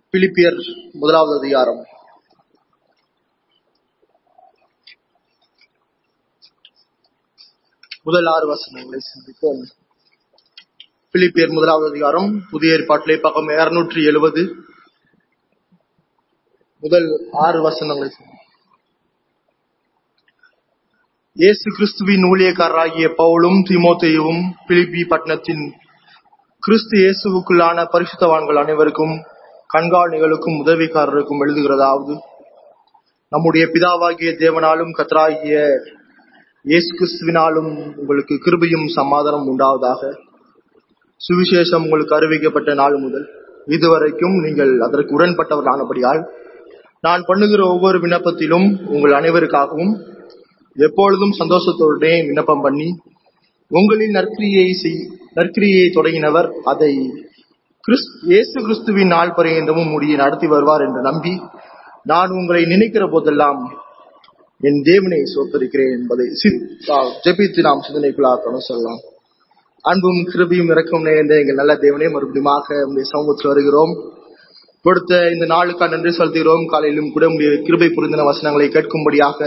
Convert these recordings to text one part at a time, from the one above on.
பிலிப்பியர் முதலாவது அதிகாரம் முதல் ஆறு வசனங்களை சிந்திப்போம் பிலிப்பியர் முதலாவது அதிகாரம் புதிய ஏற்பாட்டிலே பக்கம் இருநூற்றி எழுபது முதல் ஆறு வசனங்களை சிந்திப்போம். இயேசு கிறிஸ்துவின் ஊழியக்காரராகிய பவுலும் திமோத்தேயுவும் பிலிப்பி பட்டணத்தின் கிறிஸ்து இயேசுவுக்குள்ளான பரிசுத்தவான்கள் அனைவருக்கும் கண்காணிகளுக்கும் உதவிக்காரருக்கும் எழுதுகிறதாவது நம்முடைய பிதாவாகிய தேவனாலும் கத்தராகிய இயேசு கிறிஸ்துவினாலும் உங்களுக்கு கிருபையும் சமாதானம் உண்டாவதாக சுவிசேஷம் உங்களுக்கு அறிவிக்கப்பட்ட நாள் முதல் இதுவரைக்கும் நீங்கள் அதற்கு உடன்பட்டவர்களானபடியால் நான் பண்ணுகிற ஒவ்வொரு விண்ணப்பத்திலும் உங்கள் அனைவருக்காகவும் எப்பொழுதும் சந்தோஷத்தோடே விண்ணப்பம் பண்ணி உங்களின் நற்கிரியை செய் நற்கிரியை தொடங்கினவர் அதை கிறிஸ் இயேசு கிறிஸ்துவின் நாள் பரியந்தமும் முடிய நடத்தி வருவார் என்று நம்பி நான் உங்களை நினைக்கிற போதெல்லாம் என் தேவனை சோத்தரிக்கிறேன் என்பதை சி- ஆ, ஜெபித்து நாம் சிந்தனைக்குள்ளாக்கணும் சொல்லலாம் அன்பும் கிருபியும் இறக்கும் நேர்ந்த எங்கள் நல்ல தேவனே மறுபடியுமாக உங்களுடைய சமூகத்தில் வருகிறோம் கொடுத்த இந்த நாளுக்காக நன்றி செலுத்துகிறோம் காலையிலும் கூட உடைய கிருபை புரிந்தின வசனங்களை கேட்கும்படியாக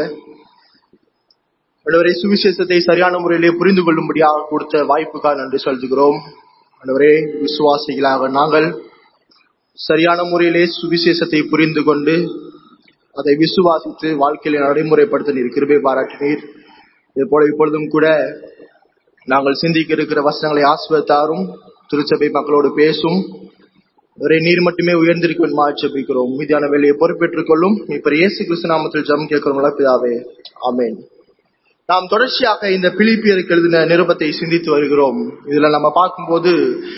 ஆண்டவரே சுவிசேஷத்தை சரியான முறையிலே புரிந்து கொள்ளும்படியாக கொடுத்த வாய்ப்புக்காக நன்றி செலுத்துகிறோம் ஆண்டவரே விசுவாசிகளாக நாங்கள் சரியான முறையிலே சுவிசேஷத்தை புரிந்து கொண்டு அதை விசுவாசித்து வாழ்க்கையில நடைமுறைப்படுத்த நீர் கிருபை பாராட்டினீர் இதே போல இப்பொழுதும் கூட நாங்கள் சிந்திக்க இருக்கிற வசனங்களை ஆசிர்வத்தாரும் திருச்சபை மக்களோடு பேசும் ஒரே நீர் மட்டுமே உயர்ந்திருக்கும் ஜெபிக்கிறோம் மீதியான வேலையை பொறுப்பேற்றுக் கொள்ளும் இப்ப இயேசு கிறிஸ்து நாமத்தில் ஜெபம் கேட்கிறோம் பிதாவே ஆமென் நாம் தொடர்ச்சியாக இந்த பிலிப்பியருக்கு எழுதின நிருபத்தை சிந்தித்து வருகிறோம் இதுல நம்ம பார்க்கும்போது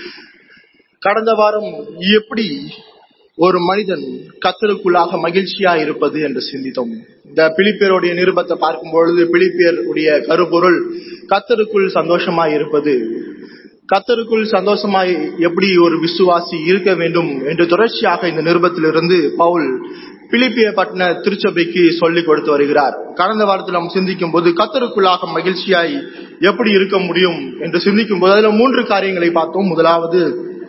கடந்த வாரம் எப்படி ஒரு மனிதன் கத்தருக்குள்ளாக மகிழ்ச்சியா இருப்பது என்று சிந்தித்தோம் இந்த பிலிப்பியருடைய நிருபத்தை பார்க்கும் பொழுது பிலிப்பியருடைய கருப்பொருள் கத்தருக்குள் சந்தோஷமாய் இருப்பது கத்தருக்குள் சந்தோஷமாய் எப்படி ஒரு விசுவாசி இருக்க வேண்டும் என்று தொடர்ச்சியாக இந்த நிருபத்திலிருந்து பவுல் பிலிப்பிய பட்டண திருச்சபைக்கு சொல்லிக் கொடுத்து வருகிறார் கடந்த வாரத்தில் நாம் சிந்திக்கும் போது கத்தருக்குள்ளாக மகிழ்ச்சியாய் எப்படி இருக்க முடியும் என்று சிந்திக்கும் போது அதுல மூன்று காரியங்களை பார்த்தோம் முதலாவது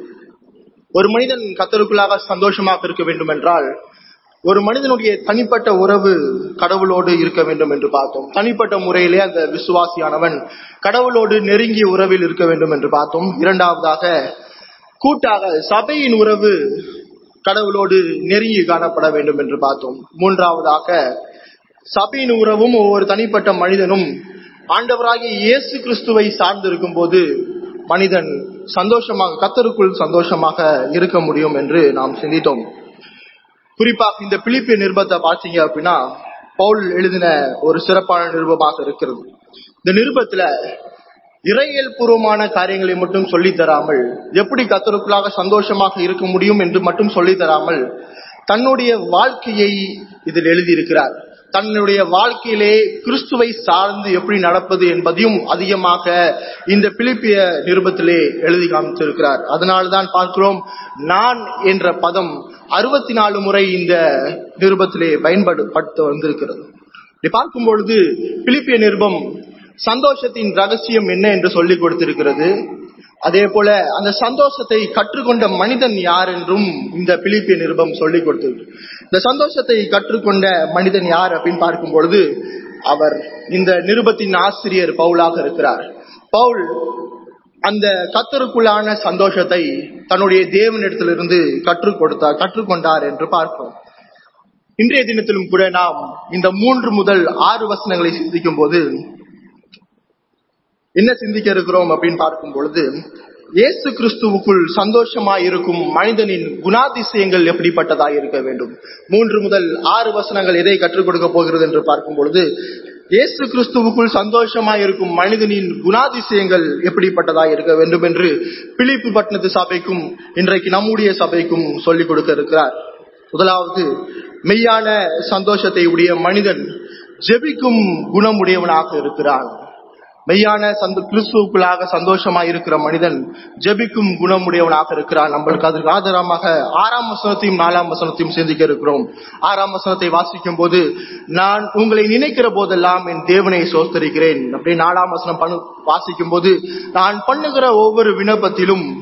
ஒரு மனிதன் கத்தருக்குள்ளாக சந்தோஷமாக இருக்க வேண்டும் என்றால் ஒரு மனிதனுடைய தனிப்பட்ட உறவு கடவுளோடு இருக்க வேண்டும் என்று பார்த்தோம் தனிப்பட்ட முறையிலே அந்த விசுவாசியானவன் கடவுளோடு நெருங்கிய உறவில் இருக்க வேண்டும் என்று பார்த்தோம் இரண்டாவதாக கூட்டாக சபையின் உறவு கடவுளோடு நெருங்கி காணப்பட வேண்டும் என்று பார்த்தோம் மூன்றாவதாக சபையின் உறவும் ஒவ்வொரு தனிப்பட்ட மனிதனும் ஆண்டவராகிய இயேசு கிறிஸ்துவை சார்ந்திருக்கும் போது மனிதன் சந்தோஷமாக கத்தருக்குள் சந்தோஷமாக இருக்க முடியும் என்று நாம் சிந்தித்தோம் குறிப்பாக இந்த பிலிப்பிய நிருபத்தை பார்த்தீங்க அப்படின்னா பவுல் எழுதின ஒரு சிறப்பான நிருபமாக இருக்கிறது இந்த நிருபத்துல இறையியல் பூர்வமான காரியங்களை மட்டும் சொல்லித் தராமல் எப்படி கத்தருக்குள்ளாக சந்தோஷமாக இருக்க முடியும் என்று மட்டும் சொல்லித் தராமல் தன்னுடைய வாழ்க்கையை இதில் எழுதியிருக்கிறார் தன்னுடைய வாழ்க்கையிலே கிறிஸ்துவை சார்ந்து எப்படி நடப்பது என்பதையும் அதிகமாக இந்த பிலிப்பிய நிருபத்திலே எழுதி காமித்திருக்கிறார் அதனால்தான் பார்க்கிறோம் நான் என்ற பதம் அறுபத்தி நாலு முறை இந்த நிருபத்திலே பயன்படுத்த வந்திருக்கிறது இப்படி பார்க்கும் பொழுது பிலிப்பிய நிருபம் சந்தோஷத்தின் ரகசியம் என்ன என்று சொல்லிக் கொடுத்திருக்கிறது அதே போல அந்த சந்தோஷத்தை கற்றுக்கொண்ட மனிதன் யார் என்றும் இந்த பிலிப்பிய நிருபம் சொல்லிக் கொடுத்தது இந்த சந்தோஷத்தை கற்றுக்கொண்ட மனிதன் யார் அப்படின்னு பார்க்கும் பொழுது அவர் இந்த நிருபத்தின் ஆசிரியர் பவுலாக இருக்கிறார் பவுல் அந்த கத்தருக்குள்ளான சந்தோஷத்தை தன்னுடைய தேவனிடத்திலிருந்து கற்றுக் கொடுத்தார் கற்றுக்கொண்டார் என்று பார்க்கிறோம் இன்றைய தினத்திலும் கூட நாம் இந்த மூன்று முதல் ஆறு வசனங்களை சிந்திக்கும் போது என்ன சிந்திக்க இருக்கிறோம் அப்படின்னு பார்க்கும் பொழுது இயேசு கிறிஸ்துவுக்குள் சந்தோஷமாய் இருக்கும் மனிதனின் குணாதிசயங்கள் எப்படிப்பட்டதாக இருக்க வேண்டும் மூன்று முதல் ஆறு வசனங்கள் எதை கற்றுக் கொடுக்க போகிறது என்று பார்க்கும் பொழுது இயேசு கிறிஸ்துவுக்குள் சந்தோஷமாய் இருக்கும் மனிதனின் குணாதிசயங்கள் எப்படிப்பட்டதாக இருக்க வேண்டும் என்று பிலிப்பு பட்டணத்து சபைக்கும் இன்றைக்கு நம்முடைய சபைக்கும் சொல்லிக் கொடுக்க இருக்கிறார் முதலாவது மெய்யான சந்தோஷத்தை உடைய மனிதன் ஜெபிக்கும் குணமுடையவனாக இருக்கிறான் மெய்யான சந்த கிறிஸ்துவுக்குள்ளாக சந்தோஷமாய் இருக்கிற மனிதன் ஜெபிக்கும் குணமுடையவனாக இருக்கிறான் நம்மளுக்கு அதற்கு ஆதாரமாக ஆறாம் வசனத்தையும் நாலாம் வசனத்தையும் சிந்திக்க இருக்கிறோம் ஆறாம் வசனத்தை வாசிக்கும் போது நான் உங்களை நினைக்கிற போதெல்லாம் என் தேவனை சோஸ்தரிக்கிறேன் அப்படி நாலாம் வசனம் பண்ணு வாசிக்கும் போது நான் பண்ணுகிற ஒவ்வொரு விண்ணப்பத்திலும்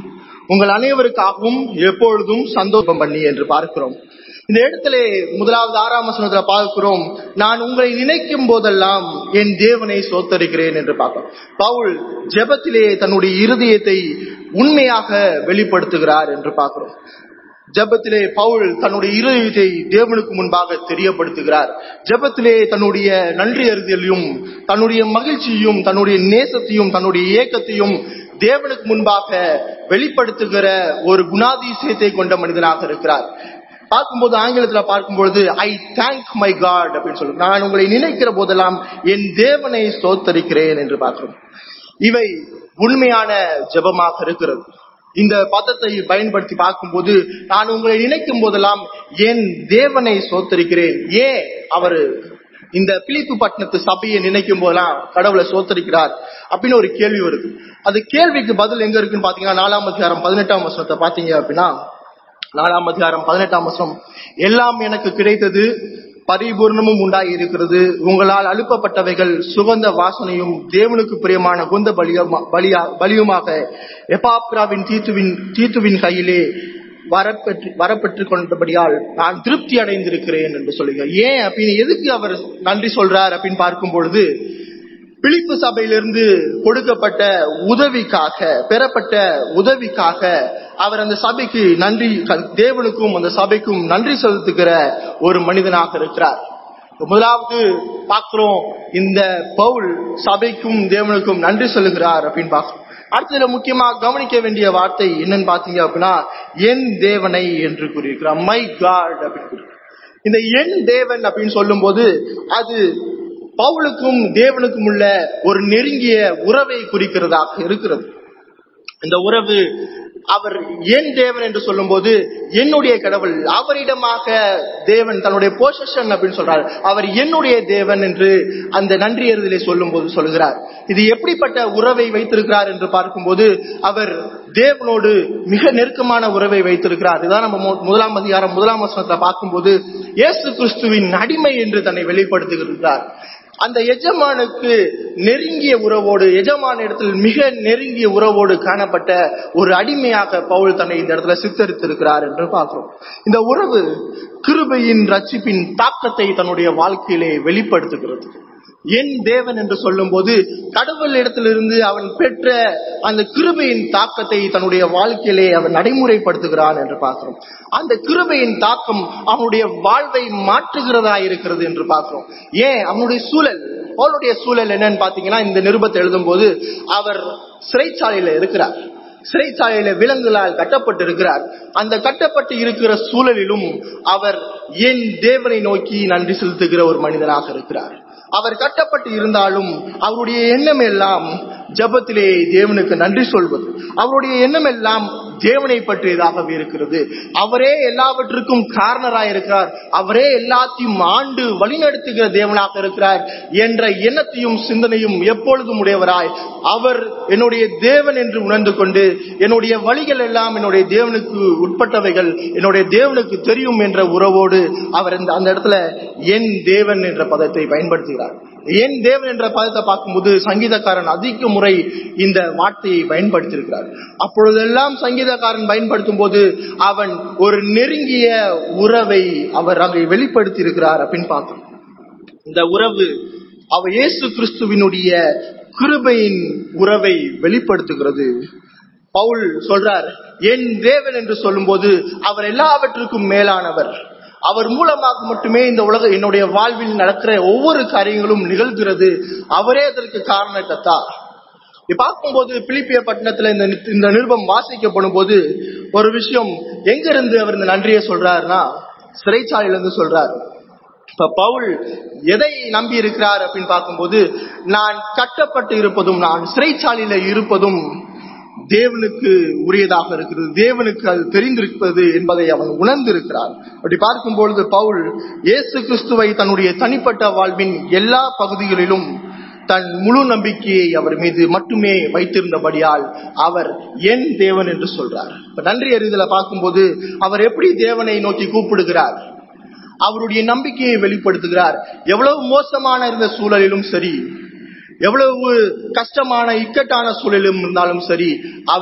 உங்கள் அனைவருக்காகவும் எப்பொழுதும் சந்தோஷம் பண்ணி என்று பார்க்கிறோம் இந்த இடத்துல முதலாவது ஆறாம் வசனத்துல பார்க்கிறோம் நான் உங்களை நினைக்கும் போதெல்லாம் என் தேவனை சோத்தரிக்கிறேன் என்று பார்க்கிறோம் பவுல் ஜெபத்திலே தன்னுடைய இருதயத்தை உண்மையாக வெளிப்படுத்துகிறார் என்று பார்க்கிறோம் ஜெபத்திலே பவுல் தன்னுடைய இருதயத்தை தேவனுக்கு முன்பாக தெரியப்படுத்துகிறார் ஜெபத்திலே தன்னுடைய நன்றி அறிதலையும் தன்னுடைய மகிழ்ச்சியும் தன்னுடைய நேசத்தையும் தன்னுடைய ஏக்கத்தையும் தேவனுக்கு முன்பாக வெளிப்படுத்துகிற ஒரு குணாதிசயத்தை கொண்ட மனிதனாக இருக்கிறார் பார்க்கும்போது ஆங்கிலத்துல பார்க்கும்பொழுது ஐ தேங்க் மை காட் அப்படின்னு சொல்லி நான் உங்களை நினைக்கிற போதெல்லாம் என் தேவனை சோத்தரிக்கிறேன் என்று பார்க்கிறோம் இவை உண்மையான ஜெபமாக இருக்கிறது இந்த பதத்தை பயன்படுத்தி பார்க்கும்போது நான் உங்களை நினைக்கும் போதெல்லாம் என் தேவனை சோத்தரிக்கிறேன் ஏன் அவர் இந்த பிலிப்பு பட்டணத்து சபையை நினைக்கும் போதெல்லாம் கடவுளை சோத்தரிக்கிறார் அப்படின்னு ஒரு கேள்வி வருது அது கேள்விக்கு பதில் எங்க இருக்குன்னு பாத்தீங்கன்னா நாலாம் அதிகாரம் பதினெட்டாம் வருஷத்தை பாத்தீங்க அப்படின்னா நாலாம் அதிகாரம் பதினெட்டாம் வருஷம் எல்லாம் எனக்கு கிடைத்தது பரிபூர்ணமும் உண்டாகி இருக்கிறது உங்களால் அனுப்பப்பட்டவைகள் சுகந்த வாசனையும் தேவனுக்கு பிரியமான குந்த பலியமா பலியா பலியுமாக எபாப்ராவின் தீத்துவின் தீத்துவின் கையிலே வரப்பெற்று வரப்பெற்றுக் கொண்டபடியால் நான் திருப்தி அடைந்திருக்கிறேன் என்று சொல்லுகிறார் ஏன் அப்படின்னு எதுக்கு அவர் நன்றி சொல்றார் அப்படின்னு பார்க்கும் பொழுது பிலிப்பு சபையிலிருந்து கொடுக்கப்பட்ட உதவிக்காக பெறப்பட்ட உதவிக்காக அவர் அந்த சபைக்கு நன்றி தேவனுக்கும் அந்த சபைக்கும் நன்றி செலுத்துகிற ஒரு மனிதனாக இருக்கிறார் முதலாவது பார்க்கிறோம் இந்த பவுல் சபைக்கும் தேவனுக்கும் நன்றி சொல்லுகிறார் அப்படின்னு பார்க்கிறோம் அடுத்ததுல முக்கியமா கவனிக்க வேண்டிய வார்த்தை என்னன்னு பாத்தீங்க அப்படின்னா என் தேவனை என்று கூறியிருக்கிறார் மை காட் அப்படின்னு கூறியிருக்கிறார். இந்த என் தேவன் அப்படின்னு சொல்லும் போது அது பவுலுக்கும் தேவனுக்கும் உள்ள ஒரு நெருங்கிய உறவை குறிக்கிறதாக இருக்கிறது இந்த உறவு அவர் என் தேவன் என்று சொல்லும்போது என்னுடைய கடவுள் அவரிடமாக தேவன் தன்னுடைய போஷன் அப்படின்னு சொல்றார் அவர் என்னுடைய தேவன் என்று அந்த நன்றி எறுதலை சொல்லும் போது சொல்கிறார் இது எப்படிப்பட்ட உறவை வைத்திருக்கிறார் என்று பார்க்கும்போது அவர் தேவனோடு மிக நெருக்கமான உறவை வைத்திருக்கிறார் இதான் நம்ம மு- முதலாம் அதிகாரம் முதலாம் வசனத்தை பார்க்கும்போது இயேசு கிறிஸ்துவின் அடிமை என்று தன்னை வெளிப்படுத்துகிறார் அந்த எஜமானுக்கு நெருங்கிய உறவோடு எஜமான இடத்தில் மிக நெருங்கிய உறவோடு காணப்பட்ட ஒரு அடிமையாக பவுல் தன்னை இந்த இடத்துல சித்தரித்திருக்கிறார் என்று பார்க்கிறோம் இந்த உறவு கிருபையின் ரட்சிப்பின் தாக்கத்தை தன்னுடைய வாழ்க்கையிலே வெளிப்படுத்துகிறது என் தேவன் என்று சொல்லும்போது கடவுள் இடத்திலிருந்து அவன் பெற்ற அந்த கிருபையின் தாக்கத்தை தன்னுடைய வாழ்க்கையிலே அவன் நடைமுறைப்படுத்துகிறான் என்று பார்க்கிறோம் அந்த கிருபையின் தாக்கம் அவனுடைய வாழ்வை மாற்றுகிறதா இருக்கிறது என்று பார்க்கிறோம் ஏன் அவனுடைய சூழல் அவனுடைய சூழல் என்னன்னு பாத்தீங்கன்னா இந்த நிருபத்தை எழுதும் போது அவர் சிறைச்சாலையில இருக்கிறார் சிறைச்சாலையில விலங்குகளால் கட்டப்பட்டு இருக்கிறார் அந்த கட்டப்பட்டு இருக்கிற சூழலிலும் அவர் என் தேவனை நோக்கி நன்றி செலுத்துகிற ஒரு மனிதனாக இருக்கிறார் அவர் கட்டப்பட்டு இருந்தாலும் அவருடைய எண்ணம் எல்லாம் ஜபத்திலே தேவனுக்கு நன்றி சொல்வது அவருடைய எண்ணம் எல்லாம் தேவனை பற்றியதாகவே இருக்கிறது அவரே எல்லாவற்றுக்கும் காரணராய் இருக்கிறார் அவரே எல்லாத்தையும் ஆண்டு வழிநடத்துகிற தேவனாக இருக்கிறார் என்ற எண்ணத்தையும் சிந்தனையும் எப்பொழுதும் உடையவராய் அவர் என்னுடைய தேவன் என்று உணர்ந்து கொண்டு என்னுடைய வழிகள் எல்லாம் என்னுடைய தேவனுக்கு உட்பட்டவைகள் என்னுடைய தேவனுக்கு தெரியும் என்ற உறவோடு அவர் இந்த- அந்த இடத்துல என் தேவன் என்ற பதத்தை பயன்படுத்துகிறார் என் தேவன் என்ற பதத்தை பார்க்கும்போது சங்கீதக்காரன் அதிக முறை இந்த வார்த்தையை பயன்படுத்தியிருக்கிறார் அப்பொழுதெல்லாம் சங்கீதக்காரன் பயன்படுத்தும் போது அவன் ஒரு நெருங்கிய உறவை அவர் அங்கே வெளிப்படுத்தி இருக்கிறார் அப்படின்னு பார்க்கிறோம் இந்த உறவு அவ இயேசு கிறிஸ்துவினுடைய கிருபையின் உறவை வெளிப்படுத்துகிறது பவுல் சொல்றார் என் தேவன் என்று சொல்லும்போது அவர் எல்லாவற்றுக்கும் மேலானவர் அவர் மூலமாக மட்டுமே இந்த உலக என்னுடைய வாழ்வில் நடக்கிற ஒவ்வொரு காரியங்களும் நிகழ்கிறது அவரே அதற்கு காரணக்கத்தா இப்ப பார்க்கும்போது பிலிப்பிய பட்டணத்துல இந்த நி- இந்த நிருபம் வாசிக்கப்படும் போது ஒரு விஷயம் எங்க இருந்து அவர் இந்த நன்றியை சொல்றாருன்னா சிறைச்சாலையில இருந்து சொல்றாரு இப்ப பவுல் எதை நம்பி இருக்கிறார் அப்படின்னு பார்க்கும்போது நான் கட்டப்பட்டு இருப்பதும் நான் சிறைச்சாலையில இருப்பதும் தேவனுக்கு உரியதாக இருக்கிறது தேவனுக்கு அது தெரிந்திருப்பது என்பதை அவன் உணர்ந்திருக்கிறார் அப்படி பார்க்கும்பொழுது பவுல் இயேசு கிறிஸ்துவை தன்னுடைய தனிப்பட்ட வாழ்வின் எல்லா பகுதிகளிலும் தன் முழு நம்பிக்கையை அவர் மீது மட்டுமே வைத்திருந்தபடியால் அவர் என் தேவன் என்று சொல்றார் இப்ப நன்றி அறிதல பார்க்கும்போது அவர் எப்படி தேவனை நோக்கி கூப்பிடுகிறார் அவருடைய நம்பிக்கையை வெளிப்படுத்துகிறார் எவ்வளவு மோசமான இருந்த சூழலிலும் சரி எவ்வளவு கஷ்டமான இக்கட்டான சூழலும் இருந்தாலும் சரி அவர்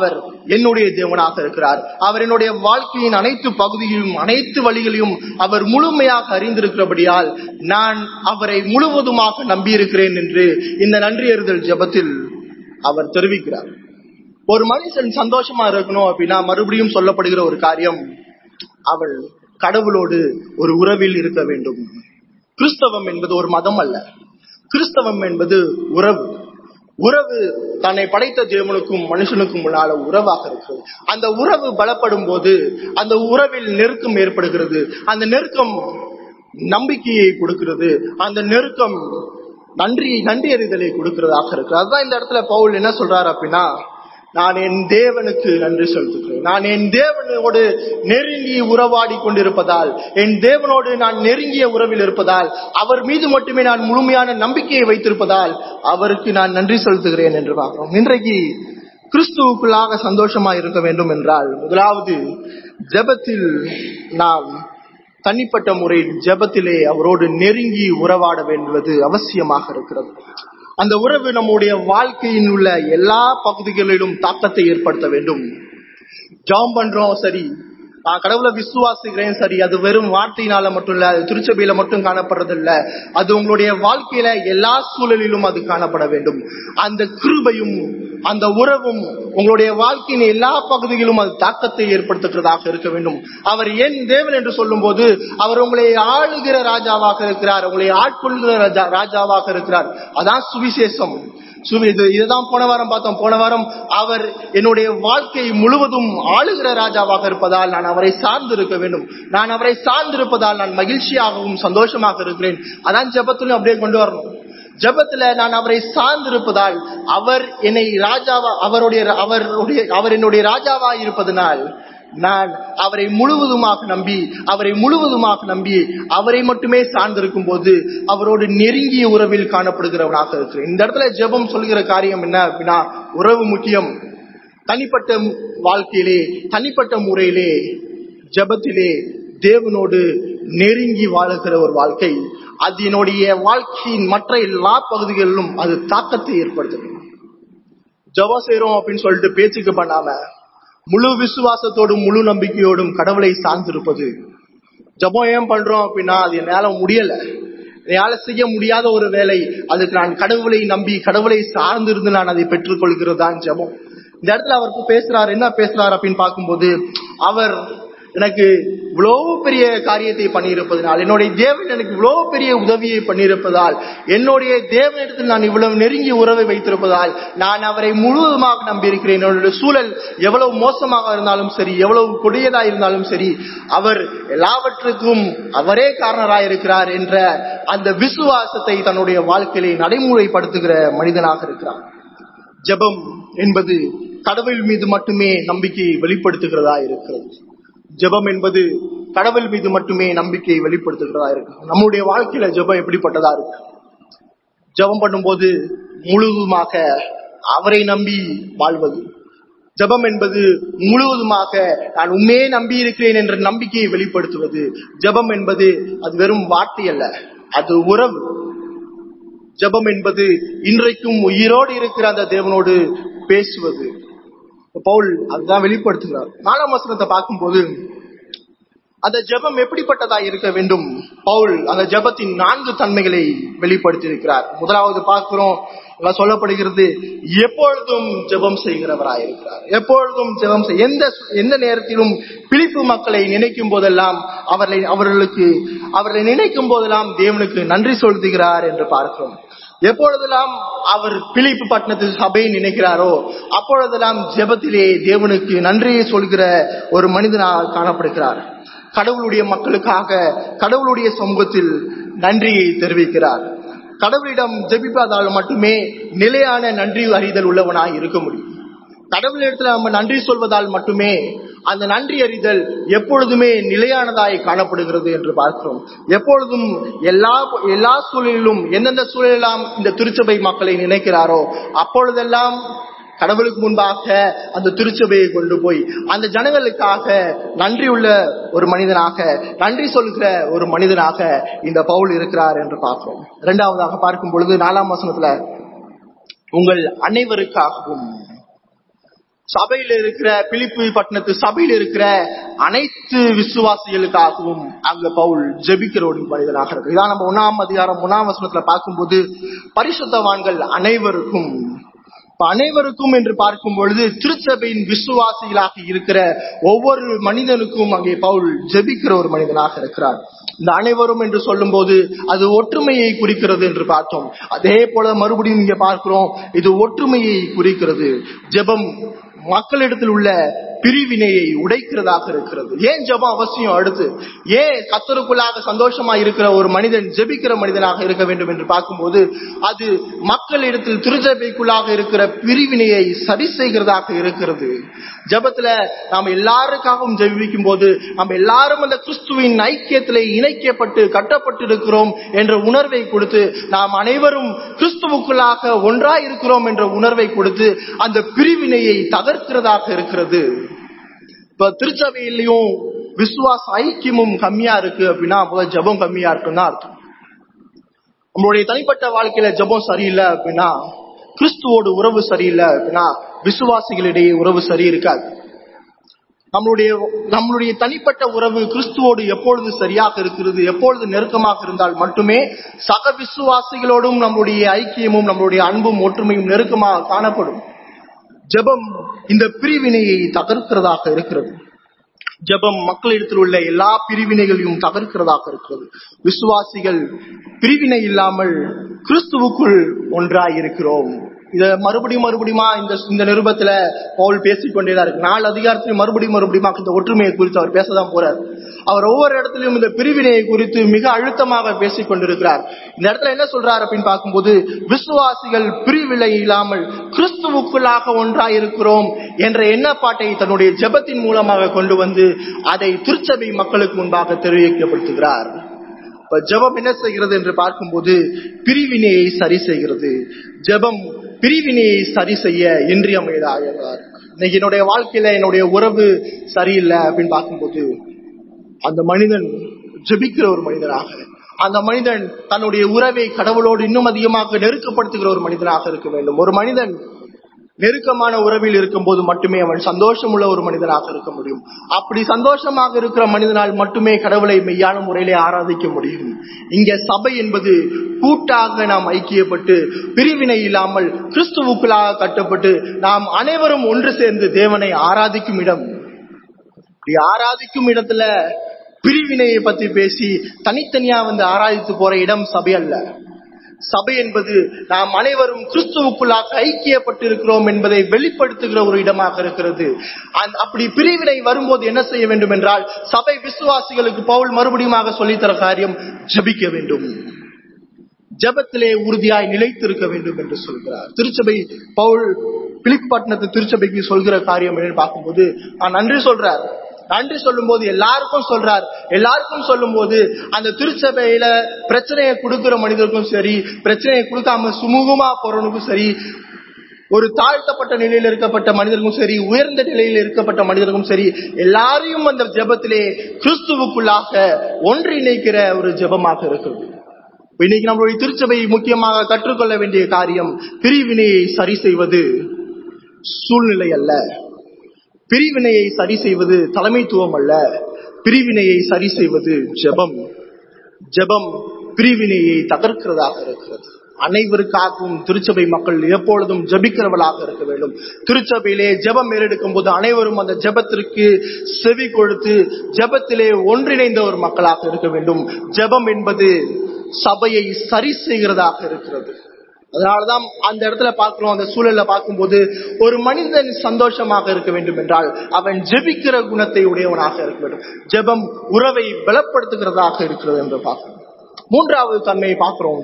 என்னுடைய தேவனாக இருக்கிறார் அவர் என்னுடைய வாழ்க்கையின் அனைத்து பகுதியிலும் அனைத்து வழிகளையும் அவர் முழுமையாக அறிந்திருக்கிறபடியால் நான் அவரை முழுவதுமாக நம்பியிருக்கிறேன் என்று இந்த நன்றியறிதல் ஜெபத்தில் அவர் தெரிவிக்கிறார் ஒரு மனுஷன் சந்தோஷமா இருக்கணும் அப்படின்னா மறுபடியும் சொல்லப்படுகிற ஒரு காரியம் அவள் கடவுளோடு ஒரு உறவில் இருக்க வேண்டும் கிறிஸ்தவம் என்பது ஒரு மதம் அல்ல கிறிஸ்தவம் என்பது உறவு உறவு தன்னை படைத்த தேவனுக்கும் மனுஷனுக்கும் முன்னால உறவாக இருக்கிறது அந்த உறவு பலப்படும் போது அந்த உறவில் நெருக்கம் ஏற்படுகிறது அந்த நெருக்கம் நம்பிக்கையை கொடுக்கிறது அந்த நெருக்கம் நன்றி நன்றி அறிதலை கொடுக்கிறதாக இருக்கிறது அதுதான் இந்த இடத்துல பவுல் என்ன சொல்றாரு அப்படின்னா நான் என் தேவனுக்கு நன்றி செலுத்துகிறேன் நான் என் தேவனோடு நெருங்கி உறவாடி கொண்டிருப்பதால் என் தேவனோடு நான் நெருங்கிய உறவில் இருப்பதால் அவர் மீது மட்டுமே நான் முழுமையான நம்பிக்கையை வைத்திருப்பதால் அவருக்கு நான் நன்றி செலுத்துகிறேன் என்று பார்க்கிறோம் இன்றைக்கு கிறிஸ்துவுக்குள்ளாக சந்தோஷமா இருக்க வேண்டும் என்றால் முதலாவது ஜெபத்தில் நாம் தனிப்பட்ட முறையில் ஜெபத்திலே அவரோடு நெருங்கி உறவாட வேண்டுவது அவசியமாக இருக்கிறது அந்த உறவு நம்முடைய வாழ்க்கையில் உள்ள எல்லா பகுதிகளிலும் தாக்கத்தை ஏற்படுத்த வேண்டும் ஜாம் பண்றோம் சரி நான் கடவுளை விசுவாசிக்கிறேன் சரி அது வெறும் வார்த்தையினால மட்டும் இல்ல அது திருச்சபையில மட்டும் காணப்படுறது இல்ல அது உங்களுடைய வாழ்க்கையில எல்லா சூழலிலும் அது காணப்பட வேண்டும் அந்த கிருபையும் அந்த உறவும் உங்களுடைய வாழ்க்கையின் எல்லா பகுதிகளிலும் அது தாக்கத்தை ஏற்படுத்துகிறதாக இருக்க வேண்டும் அவர் ஏன் தேவன் என்று சொல்லும் போது அவர் உங்களை ஆளுகிற ராஜாவாக இருக்கிறார் உங்களை ஆட்கொள்கிற ராஜா- ராஜாவாக இருக்கிறார் அதான் சுவிசேஷம் சுவி இது இதுதான் போன வாரம் பார்த்தோம் போன வாரம் அவர் என்னுடைய வாழ்க்கை முழுவதும் ஆளுகிற ராஜாவாக இருப்பதால் நான் அவரை சார்ந்து இருக்க வேண்டும் நான் அவரை சார்ந்திருப்பதால் நான் மகிழ்ச்சியாகவும் சந்தோஷமாக இருக்கிறேன் அதான் ஜெபத்திலும் அப்படியே கொண்டு வரணும் ஜெபத்துல நான் அவரை சார்ந்திருப்பதால் அவர் என்னை ராஜாவா அவருடைய அவருடைய அவர் என்னுடைய ராஜாவா இருப்பதனால் நான் அவரை முழுவதுமாக நம்பி அவரை முழுவதுமாக நம்பி அவரை மட்டுமே சார்ந்திருக்கும் போது அவரோடு நெருங்கிய உறவில் காணப்படுகிறவனாக இருக்கிறேன் இந்த இடத்துல ஜெபம் சொல்கிற காரியம் என்ன அப்படின்னா உறவு முக்கியம் தனிப்பட்ட மு- வாழ்க்கையிலே தனிப்பட்ட முறையிலே ஜெபத்திலே தேவனோடு நெருங்கி வாழுகிற ஒரு வாழ்க்கை அது என்னுடைய வாழ்க்கையின் மற்ற எல்லா பகுதிகளிலும் அது தாக்கத்தை ஏற்படுத்தும் ஜெபம் செய்றோம் அப்படின்னு சொல்லிட்டு பேச்சுக்கு பண்ணாம முழு விசுவாசத்தோடும் முழு நம்பிக்கையோடும் கடவுளை சார்ந்திருப்பது ஜெபம் ஏன் பண்றோம் அப்படின்னா அது என்னால முடியல என்னால செய்ய முடியாத ஒரு வேலை அதுக்கு நான் கடவுளை நம்பி கடவுளை சார்ந்திருந்து நான் அதை பெற்றுக்கொள்கிறது தான் ஜெபம் இந்த இடத்துல அவர் பேசுறாரு என்ன பேசுறாரு அப்படின்னு பார்க்கும்போது அவர் எனக்கு இவ்வளவு பெரிய காரியத்தை பண்ணியிருப்பதனால் என்னுடைய தேவன் எனக்கு இவ்வளவு பெரிய உதவியை பண்ணியிருப்பதால் என்னுடைய தேவனிடத்தில் நான் இவ்வளவு நெருங்கிய உறவை வைத்திருப்பதால் நான் அவரை முழுவதுமாக நம்பியிருக்கிறேன் என்னுடைய சூழல் எவ்வளவு மோசமாக இருந்தாலும் சரி எவ்வளவு கொடியதா இருந்தாலும் சரி அவர் எல்லாவற்றுக்கும் அவரே காரணராயிருக்கிறார் என்ற அந்த விசுவாசத்தை தன்னுடைய வாழ்க்கையிலே நடைமுறைப்படுத்துகிற மனிதனாக இருக்கிறார் ஜெபம் என்பது கடவுள் மீது மட்டுமே நம்பிக்கையை வெளிப்படுத்துகிறதா இருக்கிறது ஜெபம் என்பது கடவுள் மீது மட்டுமே நம்பிக்கையை வெளிப்படுத்துகிறதா இருக்கு நம்முடைய வாழ்க்கையில ஜெபம் எப்படிப்பட்டதா இருக்கு ஜெபம் பண்ணும்போது முழுவதுமாக அவரை நம்பி வாழ்வது ஜெபம் என்பது முழுவதுமாக நான் உண்மையே நம்பி இருக்கிறேன் என்ற நம்பிக்கையை வெளிப்படுத்துவது ஜெபம் என்பது அது வெறும் வார்த்தை அல்ல அது உறவு ஜெபம் என்பது இன்றைக்கும் உயிரோடு இருக்கிற அந்த தேவனோடு பேசுவது பவுல் அதுதான் வெளிப்படுத்துகிறார் நாலாம் வசனத்தை பார்க்கும்போது அந்த ஜெபம் எப்படிப்பட்டதா இருக்க வேண்டும் பவுல் அந்த ஜெபத்தின் நான்கு தன்மைகளை வெளிப்படுத்தி இருக்கிறார் முதலாவது பார்க்கிறோம் இங்க சொல்லப்படுகிறது எப்பொழுதும் ஜெபம் செய்கிறவராய் இருக்கிறார் எப்பொழுதும் ஜெபம் செய் எந்த எந்த நேரத்திலும் பிலிப்பு மக்களை நினைக்கும் போதெல்லாம் அவர்களை அவர்களுக்கு அவர்களை நினைக்கும் போதெல்லாம் தேவனுக்கு நன்றி செலுத்துகிறார் என்று பார்க்கிறோம் எப்பொழுதெல்லாம் அவர் பிலிப்பு பட்டணத்து சபையை நினைக்கிறாரோ அப்பொழுதெல்லாம் ஜெபத்திலே தேவனுக்கு நன்றியை சொல்கிற ஒரு மனிதனாக காணப்படுகிறார் கடவுளுடைய மக்களுக்காக கடவுளுடைய சமூகத்தில் நன்றியை தெரிவிக்கிறார் கடவுளிடம் ஜெபிப்பதால் மட்டுமே நிலையான நன்றி அறிதல் உள்ளவனாய் இருக்க முடியும் கடவுளிடத்துல நம்ம நன்றி சொல்வதால் மட்டுமே அந்த நன்றி அறிதல் எப்பொழுதுமே நிலையானதாய் காணப்படுகிறது என்று பார்க்கிறோம் எப்பொழுதும் எல்லா எல்லா சூழலிலும் எந்தெந்த சூழலெல்லாம் இந்த திருச்சபை மக்களை நினைக்கிறாரோ அப்பொழுதெல்லாம் கடவுளுக்கு முன்பாக அந்த திருச்சபையை கொண்டு போய் அந்த ஜனங்களுக்காக நன்றி உள்ள ஒரு மனிதனாக நன்றி சொல்கிற ஒரு மனிதனாக இந்த பவுல் இருக்கிறார் என்று பார்க்கிறோம் இரண்டாவதாக பார்க்கும் பொழுது நாலாம் வசனத்துல உங்கள் அனைவருக்காகவும் சபையில இருக்கிற பிலிப்பு பட்டணத்து சபையில் இருக்கிற அனைத்து விசுவாசிகளுக்காகவும் அங்க பவுல் ஜெபிக்கிற ஒரு மனிதனாக இருக்கு இதான் நம்ம ஒன்னாம் அதிகாரம் ஒன்னாம் வசனத்துல பார்க்கும்போது பரிசுத்தவான்கள் அனைவருக்கும் இப்ப அனைவருக்கும் என்று பார்க்கும் பொழுது திருச்சபையின் விசுவாசிகளாக இருக்கிற ஒவ்வொரு மனிதனுக்கும் அங்கே பவுல் ஜெபிக்கிற ஒரு மனிதனாக இருக்கிறார் இந்த அனைவரும் என்று சொல்லும் போது அது ஒற்றுமையை குறிக்கிறது என்று பார்த்தோம் அதே போல மறுபடியும் இங்க பார்க்கிறோம் இது ஒற்றுமையை குறிக்கிறது ஜெபம் மக்களிடத்தில் உள்ள பிரிவினையை உடைக்கிறதாக இருக்கிறது ஏன் ஜெபம் அவசியம் அடுத்து ஏன் கத்தருக்குள்ளாக சந்தோஷமா இருக்கிற ஒரு மனிதன் ஜெபிக்கிற மனிதனாக இருக்க வேண்டும் என்று பார்க்கும்போது அது மக்களிடத்தில் திருஜபைக்குள்ளாக இருக்கிற பிரிவினையை சரி செய்கிறதாக இருக்கிறது ஜெபத்துல நாம் எல்லாருக்காகவும் ஜெபிக்கும் போது நம்ம எல்லாரும் அந்த கிறிஸ்துவின் ஐக்கியத்திலே இணைக்கப்பட்டு கட்டப்பட்டு இருக்கிறோம் என்ற உணர்வை கொடுத்து நாம் அனைவரும் கிறிஸ்துவுக்குள்ளாக ஒன்றாய் இருக்கிறோம் என்ற உணர்வை கொடுத்து அந்த பிரிவினையை தகர்க்கிறதாக இருக்கிறது இப்ப திருச்சபையிலையும் விசுவாச ஐக்கியமும் கம்மியா இருக்கு அப்படின்னா அப்போ ஜபம் கம்மியா இருக்குன்னு தான் அர்த்தம் நம்மளுடைய தனிப்பட்ட வாழ்க்கையில ஜபம் சரியில்லை அப்படின்னா கிறிஸ்துவோடு உறவு சரியில்லை அப்படின்னா விசுவாசிகளிடையே உறவு சரி இருக்காது நம்மளுடைய நம்மளுடைய தனிப்பட்ட உறவு கிறிஸ்துவோடு எப்பொழுது சரியாக இருக்கிறது எப்பொழுது நெருக்கமாக இருந்தால் மட்டுமே சக விசுவாசிகளோடும் நம்மளுடைய ஐக்கியமும் நம்மளுடைய அன்பும் ஒற்றுமையும் நெருக்கமாக காணப்படும் ஜெபம் இந்த பிரிவினையை தகர்க்கிறதாக இருக்கிறது ஜெபம் மக்களிடத்தில் உள்ள எல்லா பிரிவினைகளையும் தகர்க்கிறதாக இருக்கிறது விசுவாசிகள் பிரிவினை இல்லாமல் கிறிஸ்துவுக்குள் ஒன்றாய் இருக்கிறோம் இத மறுபடியும் மறுபடியுமா இந்த இந்த நிருபத்துல பவுல் பேசிக் கொண்டேதான் இருக்கு நாலு அதிகாரத்திலும் மறுபடியும் மறுபடியும் இந்த ஒற்றுமையை குறித்து அவர் பேசதான் போறார் அவர் ஒவ்வொரு இடத்திலும் இந்த பிரிவினையை குறித்து மிக அழுத்தமாக பேசிக் கொண்டிருக்கிறார் இந்த இடத்துல என்ன சொல்றார் அப்படின்னு பார்க்கும்போது விசுவாசிகள் பிரிவினை இல்லாமல் கிறிஸ்துவுக்குள்ளாக ஒன்றாய் இருக்கிறோம் என்ற எண்ணப்பாட்டை தன்னுடைய ஜெபத்தின் மூலமாக கொண்டு வந்து அதை திருச்சபை மக்களுக்கு முன்பாக தெரிவிக்கப்படுத்துகிறார் இப்ப ஜெபம் என்ன செய்கிறது என்று பார்க்கும்போது பிரிவினையை சரி செய்கிறது ஜெபம் பிரிவினையை சரி செய்ய இன்றியமையதாக இன்னைக்கு என்னுடைய வாழ்க்கையில என்னுடைய உறவு சரியில்லை அப்படின்னு பார்க்கும்போது அந்த மனிதன் ஜெபிக்கிற ஒரு மனிதனாக அந்த மனிதன் தன்னுடைய உறவை கடவுளோடு இன்னும் அதிகமாக நெருக்கப்படுத்துகிற ஒரு மனிதனாக இருக்க வேண்டும் ஒரு மனிதன் நெருக்கமான உறவில் இருக்கும்போது மட்டுமே அவன் சந்தோஷம் உள்ள ஒரு மனிதனாக இருக்க முடியும் அப்படி சந்தோஷமாக இருக்கிற மனிதனால் மட்டுமே கடவுளை மெய்யான முறையிலே ஆராதிக்க முடியும் இங்க சபை என்பது கூட்டாக நாம் ஐக்கியப்பட்டு பிரிவினை இல்லாமல் கிறிஸ்துவுக்குள்ளாக கட்டப்பட்டு நாம் அனைவரும் ஒன்று சேர்ந்து தேவனை ஆராதிக்கும் இடம் இப்படி ஆராதிக்கும் இடத்துல பிரிவினையை பத்தி பேசி தனித்தனியா வந்து ஆராதித்து போற இடம் சபை அல்ல சபை என்பது நாம் அனைவரும் கிறிஸ்துவுக்குள்ளாக ஐக்கியப்பட்டிருக்கிறோம் என்பதை வெளிப்படுத்துகிற ஒரு இடமாக இருக்கிறது அப்படி பிரிவினை வரும்போது என்ன செய்ய வேண்டும் என்றால் சபை விசுவாசிகளுக்கு பவுல் மறுபடியும் சொல்லித்தர காரியம் ஜபிக்க வேண்டும் ஜபத்திலே உறுதியாய் நிலைத்திருக்க வேண்டும் என்று சொல்கிறார் திருச்சபை பவுல் பிலிப்பட்டினத்து திருச்சபைக்கு சொல்கிற காரியம் என்னன்னு பார்க்கும்போது நான் நன்றி சொல்றார் நன்றி சொல்லும் போது எல்லாருக்கும் சொல்றார் எல்லாருக்கும் சொல்லும் போது அந்த திருச்சபையில பிரச்சனையை கொடுக்கிற மனிதருக்கும் சரி பிரச்சனையை கொடுக்காம சுமூகமா போறவனுக்கும் சரி ஒரு தாழ்த்தப்பட்ட நிலையில் இருக்கப்பட்ட மனிதருக்கும் சரி உயர்ந்த நிலையில் இருக்கப்பட்ட மனிதருக்கும் சரி எல்லாரையும் அந்த ஜெபத்திலே கிறிஸ்துவுக்குள்ளாக ஒன்றிணைக்கிற ஒரு ஜெபமாக இருக்கிறது இன்னைக்கு நம்மளுடைய திருச்சபை முக்கியமாக கற்றுக்கொள்ள வேண்டிய காரியம் பிரிவினையை சரி செய்வது சூழ்நிலை அல்ல பிரிவினையை சரி செய்வது தலைமைத்துவம் அல்ல பிரிவினையை சரி செய்வது ஜெபம் ஜெபம் பிரிவினையை தகர்க்கிறதாக இருக்கிறது அனைவருக்காகவும் திருச்சபை மக்கள் எப்பொழுதும் ஜபிக்கிறவளாக இருக்க வேண்டும் திருச்சபையிலே ஜெபம் மேலெடுக்கும் போது அனைவரும் அந்த ஜெபத்திற்கு செவி கொடுத்து ஜெபத்திலே ஒன்றிணைந்த ஒரு மக்களாக இருக்க வேண்டும் ஜெபம் என்பது சபையை சரி செய்கிறதாக இருக்கிறது அதனாலதான் அந்த இடத்துல பார்க்கிறோம் அந்த சூழல்ல பார்க்கும்போது ஒரு மனிதன் சந்தோஷமாக இருக்க வேண்டும் என்றால் அவன் ஜெபிக்கிற குணத்தை உடையவனாக இருக்க வேண்டும் ஜெபம் உறவை பலப்படுத்துகிறதாக இருக்கிறது என்று பார்க்கிறோம் மூன்றாவது தன்மையை பார்க்கிறோம்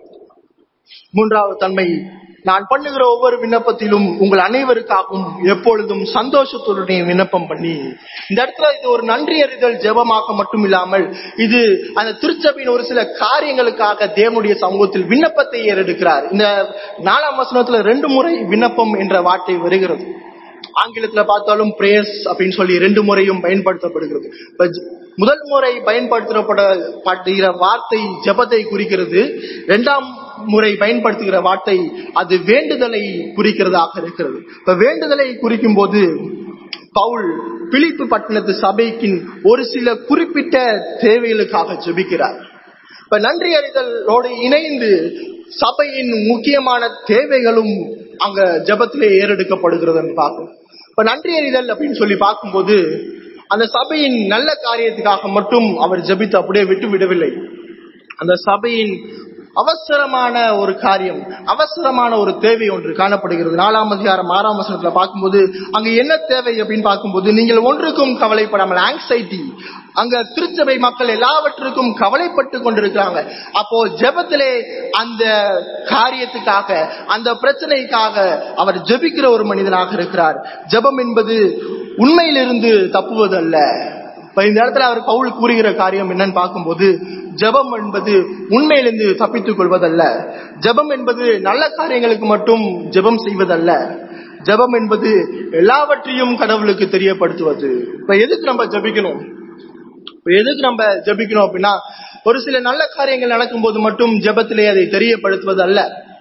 மூன்றாவது தன்மை நான் பண்ணுகிற ஒவ்வொரு விண்ணப்பத்திலும் உங்கள் அனைவருக்காகவும் எப்பொழுதும் சந்தோஷத்துடன் விண்ணப்பம் பண்ணி இந்த இடத்துல இது ஒரு நன்றி அறிதல் ஜெபமாக மட்டும் இல்லாமல் இது அந்த திருச்சபையின் ஒரு சில காரியங்களுக்காக தேவனுடைய சமூகத்தில் விண்ணப்பத்தை ஏறெடுக்கிறார் இந்த நாலாம் வசனத்துல ரெண்டு முறை விண்ணப்பம் என்ற வார்த்தை வருகிறது ஆங்கிலத்துல பார்த்தாலும் பிரேயர்ஸ் அப்படின்னு சொல்லி ரெண்டு முறையும் பயன்படுத்தப்படுகிறது முதல் முறை பயன்படுத்தப்படுகிற வார்த்தை ஜபத்தை குறிக்கிறது இரண்டாம் முறை பயன்படுத்துகிற வார்த்தை அது வேண்டுதலை குறிக்கிறதாக இருக்கிறது இப்ப வேண்டுதலை குறிக்கும் போது பவுல் பிலிப்பு பட்டணத்து சபைக்கு ஒரு சில குறிப்பிட்ட தேவைகளுக்காக ஜெபிக்கிறார் இப்ப நன்றி அறிதலோடு இணைந்து சபையின் முக்கியமான தேவைகளும் அங்க ஜெபத்திலே ஏறெடுக்கப்படுகிறது பார்க்கும் இப்ப நன்றி அறிதல் அப்படின்னு சொல்லி பார்க்கும்போது அந்த சபையின் நல்ல காரியத்துக்காக மட்டும் அவர் ஜெபித்து அப்படியே விட்டு விடவில்லை அந்த சபையின் அவசரமான ஒரு காரியம் அவசரமான ஒரு தேவை ஒன்று காணப்படுகிறது நாலாம் அதிகாரம் ஆறாம் வசனத்துல பார்க்கும்போது அங்க என்ன தேவை அப்படின்னு பார்க்கும்போது நீங்கள் ஒன்றுக்கும் கவலைப்படாமல் ஆங்ஸைட்டி அங்க திருச்சபை மக்கள் எல்லாவற்றுக்கும் கவலைப்பட்டு கொண்டிருக்கிறாங்க அப்போ ஜெபத்திலே அந்த காரியத்துக்காக அந்த பிரச்சனைக்காக அவர் ஜெபிக்கிற ஒரு மனிதனாக இருக்கிறார் ஜெபம் என்பது உண்மையிலிருந்து தப்புவதல்ல இப்ப இந்த இடத்துல அவர் பவுல் கூறுகிற காரியம் என்னன்னு பார்க்கும்போது ஜெபம் என்பது உண்மையிலிருந்து தப்பித்துக் கொள்வதல்ல ஜெபம் என்பது நல்ல காரியங்களுக்கு மட்டும் ஜெபம் செய்வதல்ல ஜெபம் என்பது எல்லாவற்றையும் கடவுளுக்கு தெரியப்படுத்துவது இப்ப எதுக்கு நம்ம ஜெபிக்கணும் இப்ப எதுக்கு நம்ம ஜெபிக்கணும் அப்படின்னா ஒரு சில நல்ல காரியங்கள் நடக்கும்போது மட்டும் ஜெபத்திலே அதை தெரியப்படுத்துவது அல்ல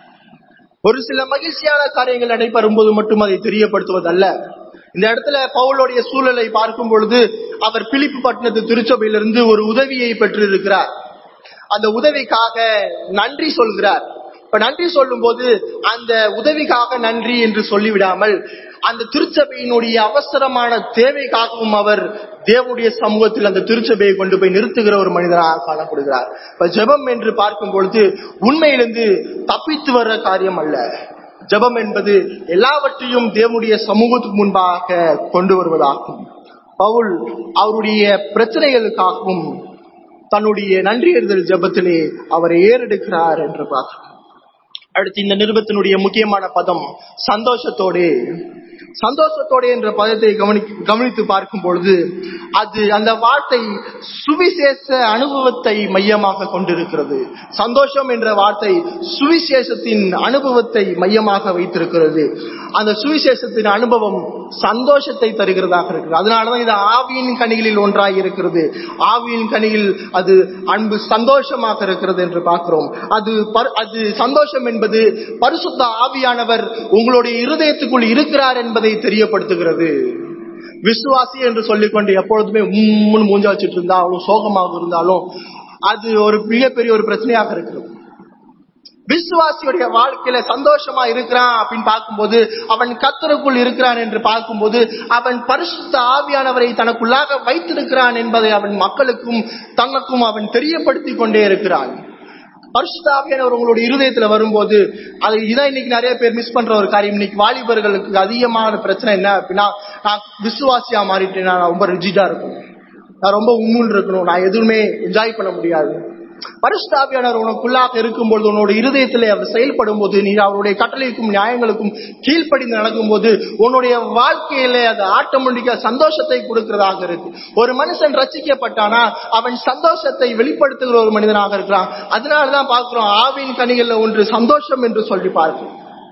ஒரு சில மகிழ்ச்சியான காரியங்கள் நடைபெறும் போது மட்டும் அதை தெரியப்படுத்துவது அல்ல இந்த இடத்துல பவுலுடைய சூழலை பார்க்கும் பொழுது அவர் பிலிப்பு பட்டணத்து திருச்சபையிலிருந்து ஒரு உதவியை பெற்றிருக்கிறார் அந்த உதவிக்காக நன்றி சொல்கிறார் இப்ப நன்றி சொல்லும் போது அந்த உதவிக்காக நன்றி என்று சொல்லிவிடாமல் அந்த திருச்சபையினுடைய அவசரமான தேவைக்காகவும் அவர் தேவனுடைய சமூகத்தில் அந்த திருச்சபையை கொண்டு போய் நிறுத்துகிற ஒரு மனிதராக காணப்படுகிறார் இப்ப ஜெபம் என்று பார்க்கும் பொழுது உண்மையிலிருந்து தப்பித்து வர்ற காரியம் அல்ல ஜெபம் என்பது எல்லாவற்றையும் தேவனுடைய சமூகத்துக்கு முன்பாக கொண்டு வருவதாகும் பவுல் அவருடைய பிரச்சனைகளுக்காகவும் தன்னுடைய நன்றியறிதல் ஜெபத்திலே அவரை ஏறெடுக்கிறார் என்று பார்க்கிறோம் அடுத்து இந்த நிருபத்தினுடைய முக்கியமான பதம் சந்தோஷத்தோடு சந்தோஷத்தோடு என்ற பதத்தை கவனி கவனித்து பார்க்கும் பொழுது அது அந்த வார்த்தை சுவிசேஷ அனுபவத்தை மையமாக கொண்டிருக்கிறது சந்தோஷம் என்ற வார்த்தை சுவிசேஷத்தின் அனுபவத்தை மையமாக வைத்திருக்கிறது அந்த சுவிசேஷத்தின் அனுபவம் சந்தோஷத்தை தருகிறதாக இருக்கிறது அதனாலதான் இது ஆவியின் கனிகளில் ஒன்றாக இருக்கிறது ஆவியின் கனியில் அது அன்பு சந்தோஷமாக இருக்கிறது என்று பார்க்கிறோம் அது பர்- அது சந்தோஷம் என்பது பரிசுத்த ஆவியானவர் உங்களுடைய இருதயத்துக்குள் இருக்கிறார் என்பதை தெரியப்படுத்துகிறது விசுவாசி என்று சொல்லிக்கொண்டு எப்பொழுதுமே உம்முன்னு மூஞ்ச வச்சுட்டு இருந்தா அவ்வளவு சோகமாக இருந்தாலும் அது ஒரு மிகப்பெரிய ஒரு பிரச்சனையாக இருக்கிறது விசுவாசியுடைய வாழ்க்கையில சந்தோஷமா இருக்கிறான் அப்படின்னு பார்க்கும்போது அவன் கத்தருக்குள் இருக்கிறான் என்று பார்க்கும்போது அவன் பரிசுத்த ஆவியானவரை தனக்குள்ளாக வைத்திருக்கிறான் என்பதை அவன் மக்களுக்கும் தனக்கும் அவன் தெரியப்படுத்தி கொண்டே இருக்கிறான் பரிசுத்த ஆவியானவர் உங்களுடைய இருதயத்துல வரும்போது அது இதான் இன்னைக்கு நிறைய பேர் மிஸ் பண்ற ஒரு காரியம் இன்னைக்கு வாலிபர்களுக்கு அதிகமான பிரச்சனை என்ன அப்படின்னா நான் விசுவாசியா மாறிட்டேன் நான் ரொம்ப ரிஜிடா இருக்கணும் நான் ரொம்ப உம்முன்னு இருக்கணும் நான் எதுவுமே என்ஜாய் பண்ண முடியாது பரிசுத்தாவியானவர் உனக்குள்ளாக இருக்கும்போது உன்னோட இருதயத்திலே அவர் செயல்படும் போது நீ அவருடைய கட்டளைக்கும் நியாயங்களுக்கும் கீழ்ப்படிந்து நடக்கும்போது உன்னுடைய வாழ்க்கையிலே அது ஆட்டோமேட்டிக்கா சந்தோஷத்தை கொடுக்கிறதாக இருக்கு ஒரு மனுஷன் ரசிக்கப்பட்டானா அவன் சந்தோஷத்தை வெளிப்படுத்துகிற ஒரு மனிதனாக இருக்கிறான் அதனாலதான் பார்க்கிறோம் ஆவின் கனிகள்ல ஒன்று சந்தோஷம் என்று சொல்லி பார்க்கிறோம்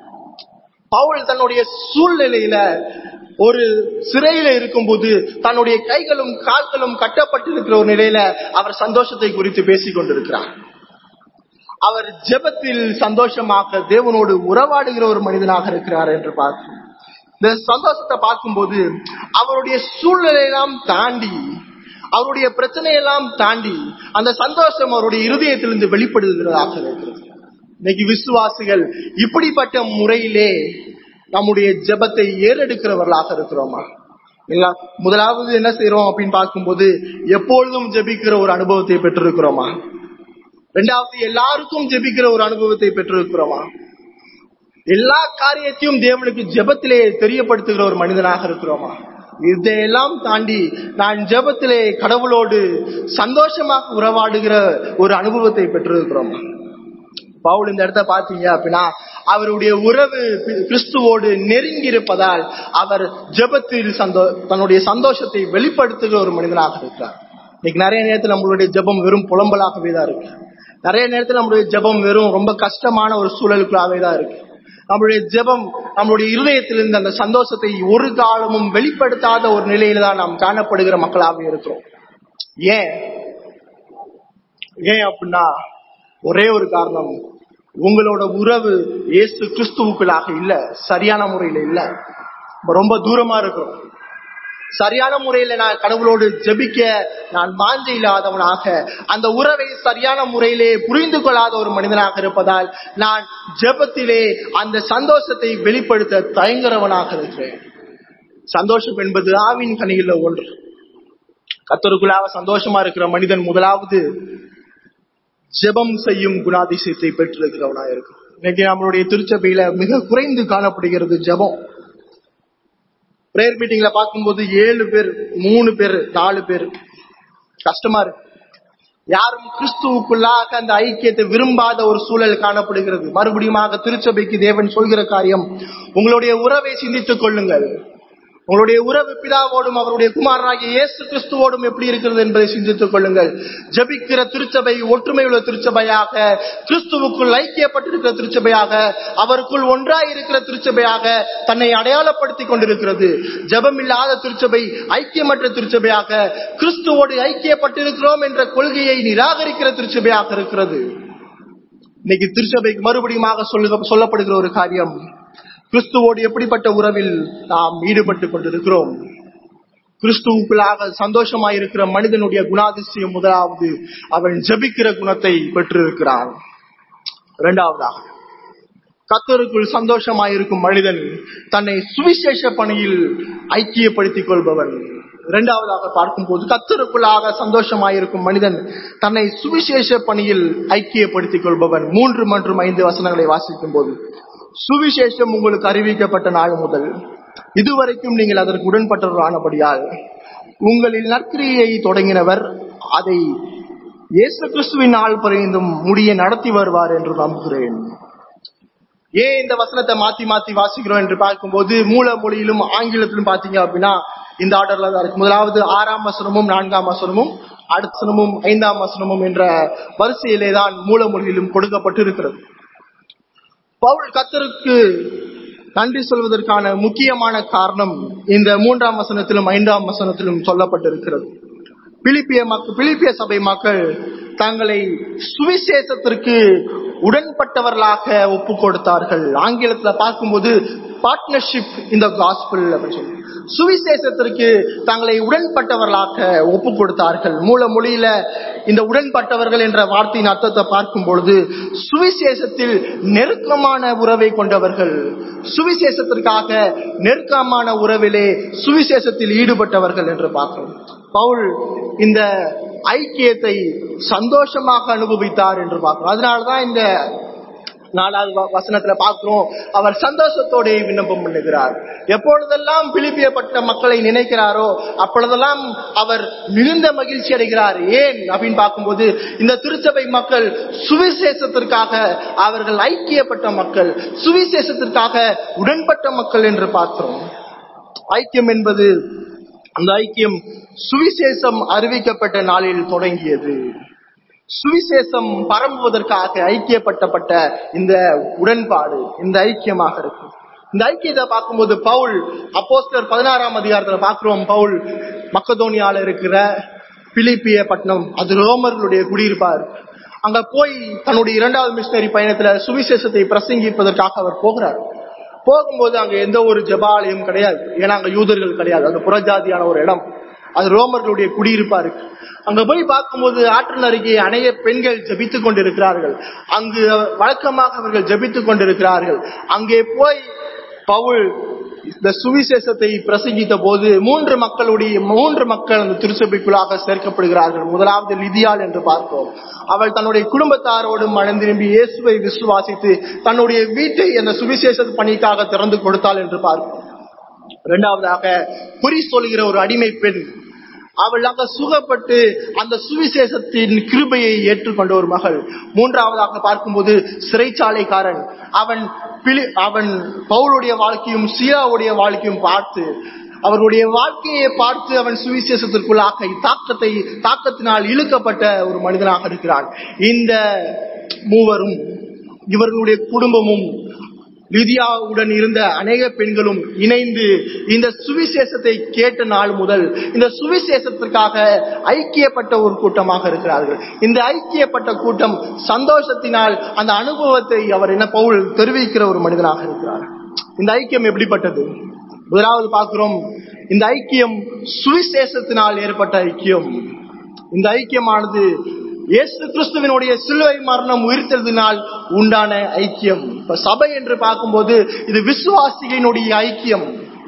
பவுல் தன்னுடைய சூழ்நிலையில ஒரு சிறையில இருக்கும்போது தன்னுடைய கைகளும் கால்களும் கட்டப்பட்டிருக்கிற ஒரு நிலையில அவர் சந்தோஷத்தை குறித்து பேசிக் கொண்டிருக்கிறார் அவர் ஜெபத்தில் சந்தோஷமாக தேவனோடு உறவாடுகிற ஒரு மனிதனாக இருக்கிறார் என்று பார்க்கிறோம் இந்த சந்தோஷத்தை பார்க்கும்போது அவருடைய சூழ்நிலையெல்லாம் தாண்டி அவருடைய பிரச்சனையெல்லாம் தாண்டி அந்த சந்தோஷம் அவருடைய இருதயத்திலிருந்து வெளிப்படுகிறதாக இருக்கிறது இன்னைக்கு விசுவாசிகள் இப்படிப்பட்ட முறையிலே நம்முடைய ஜெபத்தை ஏறெடுக்கிறவர்களாக இருக்கிறோமா இல்ல முதலாவது என்ன செய்யறோம் அப்படின்னு பார்க்கும்போது எப்பொழுதும் ஜெபிக்கிற ஒரு அனுபவத்தை பெற்றிருக்கிறோமா ரெண்டாவது எல்லாருக்கும் ஜெபிக்கிற ஒரு அனுபவத்தை பெற்றிருக்கிறோமா எல்லா காரியத்தையும் தேவனுக்கு ஜெபத்திலே தெரியப்படுத்துகிற ஒரு மனிதனாக இருக்கிறோமா இதையெல்லாம் தாண்டி நான் ஜெபத்திலே கடவுளோடு சந்தோஷமாக உறவாடுகிற ஒரு அனுபவத்தை பெற்றிருக்கிறோமா பவுல் இந்த இடத்த பாத்தீங்க அப்படின்னா அவருடைய உறவு பி- கிறிஸ்துவோடு நெருங்கி இருப்பதால் அவர் ஜெபத்தில் சந்தோ தன்னுடைய சந்தோஷத்தை வெளிப்படுத்துகிற ஒரு மனிதனாக இருக்கிறார் இன்னைக்கு நிறைய நேரத்தில் நம்மளுடைய ஜெபம் வெறும் புலம்பலாகவே தான் இருக்கு நிறைய நேரத்தில் நம்மளுடைய ஜெபம் வெறும் ரொம்ப கஷ்டமான ஒரு சூழலுக்குள்ளாவே தான் இருக்கு நம்மளுடைய ஜெபம் நம்மளுடைய இருதயத்திலிருந்து அந்த சந்தோஷத்தை ஒரு காலமும் வெளிப்படுத்தாத ஒரு நிலையில தான் நாம் காணப்படுகிற மக்களாக இருக்கிறோம் ஏன் ஏன் அப்படின்னா ஒரே ஒரு காரணம் உங்களோட உறவு இயேசு கிறிஸ்துவுக்குள்ளாக இல்ல சரியான முறையில இல்ல ரொம்ப தூரமா இருக்கிறோம் சரியான முறையில நான் கடவுளோடு ஜெபிக்க நான் வாஞ்சை இல்லாதவனாக அந்த உறவை சரியான முறையிலே புரிந்து கொள்ளாத ஒரு மனிதனாக இருப்பதால் நான் ஜெபத்திலே அந்த சந்தோஷத்தை வெளிப்படுத்த தயங்குறவனாக இருக்கிறேன் சந்தோஷம் என்பது ஆவின் கனியில் ஒன்று கத்தருக்குள்ளாக சந்தோஷமா இருக்கிற மனிதன் முதலாவது ஜெபம் செய்யும் குணாதிசயத்தை பெற்றிருக்கிறவனா இருக்கும் இன்னைக்கு நம்மளுடைய திருச்சபையில மிக குறைந்து காணப்படுகிறது ஜெபம் பிரேயர் மீட்டிங்ல பார்க்கும்போது ஏழு பேர் மூணு பேர் நாலு பேர் கஷ்டமா இருக்கு யாரும் கிறிஸ்துவுக்குள்ளாக அந்த ஐக்கியத்தை விரும்பாத ஒரு சூழல் காணப்படுகிறது மறுபடியும் திருச்சபைக்கு தேவன் சொல்கிற காரியம் உங்களுடைய உறவை சிந்தித்துக் கொள்ளுங்கள் உங்களுடைய உறவு பிதாவோடும் அவருடைய குமாரனாகிய இயேசு கிறிஸ்துவோடும் எப்படி இருக்கிறது என்பதை சிந்தித்துக் கொள்ளுங்கள் ஜபிக்கிற திருச்சபை ஒற்றுமை உள்ள திருச்சபையாக கிறிஸ்துவுக்குள் ஐக்கியப்பட்டிருக்கிற திருச்சபையாக அவருக்குள் ஒன்றாய் இருக்கிற திருச்சபையாக தன்னை அடையாளப்படுத்திக் கொண்டிருக்கிறது ஜபம் இல்லாத திருச்சபை ஐக்கியமற்ற திருச்சபையாக கிறிஸ்துவோடு ஐக்கியப்பட்டிருக்கிறோம் என்ற கொள்கையை நிராகரிக்கிற திருச்சபையாக இருக்கிறது இன்னைக்கு திருச்சபைக்கு மறுபடியும் சொல்லுக சொல்லப்படுகிற ஒரு காரியம் கிறிஸ்துவோடு எப்படிப்பட்ட உறவில் நாம் ஈடுபட்டுக் கொண்டிருக்கிறோம் கிறிஸ்துவுக்குள்ளாக சந்தோஷமாயிருக்கிற மனிதனுடைய குணாதிசயம் முதலாவது அவன் ஜபிக்கிற குணத்தை பெற்றிருக்கிறான் இரண்டாவதாக கத்தருக்குள் சந்தோஷமாயிருக்கும் மனிதன் தன்னை சுவிசேஷ பணியில் ஐக்கியப்படுத்திக் கொள்பவன் இரண்டாவதாக பார்க்கும்போது கத்தருக்குள்ளாக சந்தோஷமாயிருக்கும் மனிதன் தன்னை சுவிசேஷ பணியில் ஐக்கியப்படுத்திக் கொள்பவன் மூன்று மற்றும் ஐந்து வசனங்களை வாசிக்கும் போது சுவிசேஷம் உங்களுக்கு அறிவிக்கப்பட்ட நாள் முதல் இதுவரைக்கும் நீங்கள் அதற்கு உடன்பட்டவர்களானபடியால் உங்களில் நற்கிரியை தொடங்கினவர் அதை இயேசு கிறிஸ்துவின் நாள் பரிந்தும் முடிய நடத்தி வருவார் என்று நம்புகிறேன் ஏன் இந்த வசனத்தை மாத்தி மாத்தி வாசிக்கிறோம் என்று பார்க்கும்போது மூல மொழியிலும் ஆங்கிலத்திலும் பாத்தீங்க அப்படின்னா இந்த ஆர்டர்ல தான் இருக்கு முதலாவது ஆறாம் வசனமும் நான்காம் வசனமும் அடுத்த வசனமும் ஐந்தாம் வசனமும் என்ற வரிசையிலே தான் மூல மொழியிலும் கொடுக்கப்பட்டு இருக்கிறது பவுல் கத்தருக்கு நன்றி சொல்வதற்கான முக்கியமான காரணம் இந்த மூன்றாம் வசனத்திலும் ஐந்தாம் வசனத்திலும் சொல்லப்பட்டிருக்கிறது பிலிப்பிய மக்கள் பிலிப்பிய சபை மக்கள் தங்களை சுவிசேஷத்திற்கு உடன்பட்டவர்களாக ஒப்பு கொடுத்தார்கள் ஆங்கிலத்துல பார்க்கும்போது பார்ட்னர்ஷிப் இந்த காஸ்பிள் அப்படின்னு சொல்லி சுவிசேஷத்திற்கு தங்களை உடன்பட்டவர்களாக ஒப்பு கொடுத்தார்கள் மூல மொழியில இந்த உடன்பட்டவர்கள் என்ற வார்த்தையின் அர்த்தத்தை பார்க்கும் பொழுது சுவிசேஷத்தில் நெருக்கமான உறவை கொண்டவர்கள் சுவிசேஷத்திற்காக நெருக்கமான உறவிலே சுவிசேஷத்தில் ஈடுபட்டவர்கள் என்று பார்க்கிறோம் பவுல் இந்த ஐக்கியத்தை சந்தோஷமாக அனுபவித்தார் என்று பார்க்கிறோம் அதனாலதான் இந்த நாலாவது வசனத்துல பார்க்கிறோம் அவர் சந்தோஷத்தோட விண்ணப்பம் பண்ணுகிறார் எப்பொழுதெல்லாம் பிலிப்பியப்பட்ட மக்களை நினைக்கிறாரோ அப்பொழுதெல்லாம் அவர் மிகுந்த மகிழ்ச்சி அடைகிறார் ஏன் அப்படின்னு பார்க்கும்போது இந்த திருச்சபை மக்கள் சுவிசேஷத்திற்காக அவர்கள் ஐக்கியப்பட்ட மக்கள் சுவிசேஷத்திற்காக உடன்பட்ட மக்கள் என்று பார்க்கிறோம் ஐக்கியம் என்பது அந்த ஐக்கியம் சுவிசேஷம் அறிவிக்கப்பட்ட நாளில் தொடங்கியது சுவிசேஷம் பரம்புவதற்காக ஐக்கியப்பட்டப்பட்ட இந்த உடன்பாடு இந்த ஐக்கியமாக இருக்கு இந்த ஐக்கியத்தை பார்க்கும்போது பவுல் அப்போஸ்டர் பதினாறாம் அதிகாரத்துல பார்க்கிறோம் பவுல் மக்கதோனியால இருக்கிற பிலிப்பிய பட்டணம் அது ரோமர்களுடைய குடியிருப்பார் அங்க போய் தன்னுடைய இரண்டாவது மிஷினரி பயணத்துல சுவிசேஷத்தை பிரசங்கிப்பதற்காக அவர் போகிறார் போகும்போது அங்க எந்த ஒரு ஜபாலயம் கிடையாது ஏன்னா அங்க யூதர்கள் கிடையாது அது புறஜாதியான ஒரு இடம் அது ரோமர்களுடைய குடியிருப்பா இருக்கு அங்க போய் பார்க்கும்போது ஆற்றல் அருகே அநேக பெண்கள் ஜபித்துக் கொண்டிருக்கிறார்கள் அங்கு வழக்கமாக அவர்கள் ஜபித்துக் கொண்டிருக்கிறார்கள் அங்கே போய் பவுல் இந்த சுவிசேஷத்தை பிரசங்கித்த போது மூன்று மக்களுடைய மூன்று மக்கள் அந்த திருச்சபைக்குள்ளாக சேர்க்கப்படுகிறார்கள் முதலாவது லிதியால் என்று பார்த்தோம் அவள் தன்னுடைய குடும்பத்தாரோடு மனம் திரும்பி இயேசுவை விசுவாசித்து தன்னுடைய வீட்டை அந்த சுவிசேஷ பணிக்காக திறந்து கொடுத்தாள் என்று பார்ப்போம் இரண்டாவதாக குறி சொல்கிற ஒரு அடிமை பெண் அவள் அங்க சுகப்பட்டு அந்த சுவிசேஷத்தின் கிருபையை ஏற்றுக்கொண்ட ஒரு மகள் மூன்றாவதாக பார்க்கும்போது சிறைச்சாலைக்காரன் அவன் பிலி அவன் பவுளுடைய வாழ்க்கையும் சீராவுடைய வாழ்க்கையும் பார்த்து அவருடைய வாழ்க்கையை பார்த்து அவன் சுவிசேஷத்திற்குள்ளாக தாக்கத்தை தாக்கத்தினால் இழுக்கப்பட்ட ஒரு மனிதனாக இருக்கிறான் இந்த மூவரும் இவர்களுடைய குடும்பமும் லிதியாவுடன் இருந்த அநேக பெண்களும் இணைந்து இந்த சுவிசேஷத்தை கேட்ட நாள் முதல் இந்த சுவிசேஷத்திற்காக ஐக்கியப்பட்ட ஒரு கூட்டமாக இருக்கிறார்கள் இந்த ஐக்கியப்பட்ட கூட்டம் சந்தோஷத்தினால் அந்த அனுபவத்தை அவர் என்ன பவுல் தெரிவிக்கிற ஒரு மனிதனாக இருக்கிறார் இந்த ஐக்கியம் எப்படிப்பட்டது முதலாவது பார்க்கிறோம் இந்த ஐக்கியம் சுவிசேஷத்தினால் ஏற்பட்ட ஐக்கியம் இந்த ஐக்கியமானது இயேசு கிறிஸ்துவினுடைய சிலுவை மரணம் உயிர்த்தெழுதினால் உண்டான ஐக்கியம் இப்ப சபை என்று பார்க்கும்போது இது விசுவாசிகளினுடைய ஐக்கியம்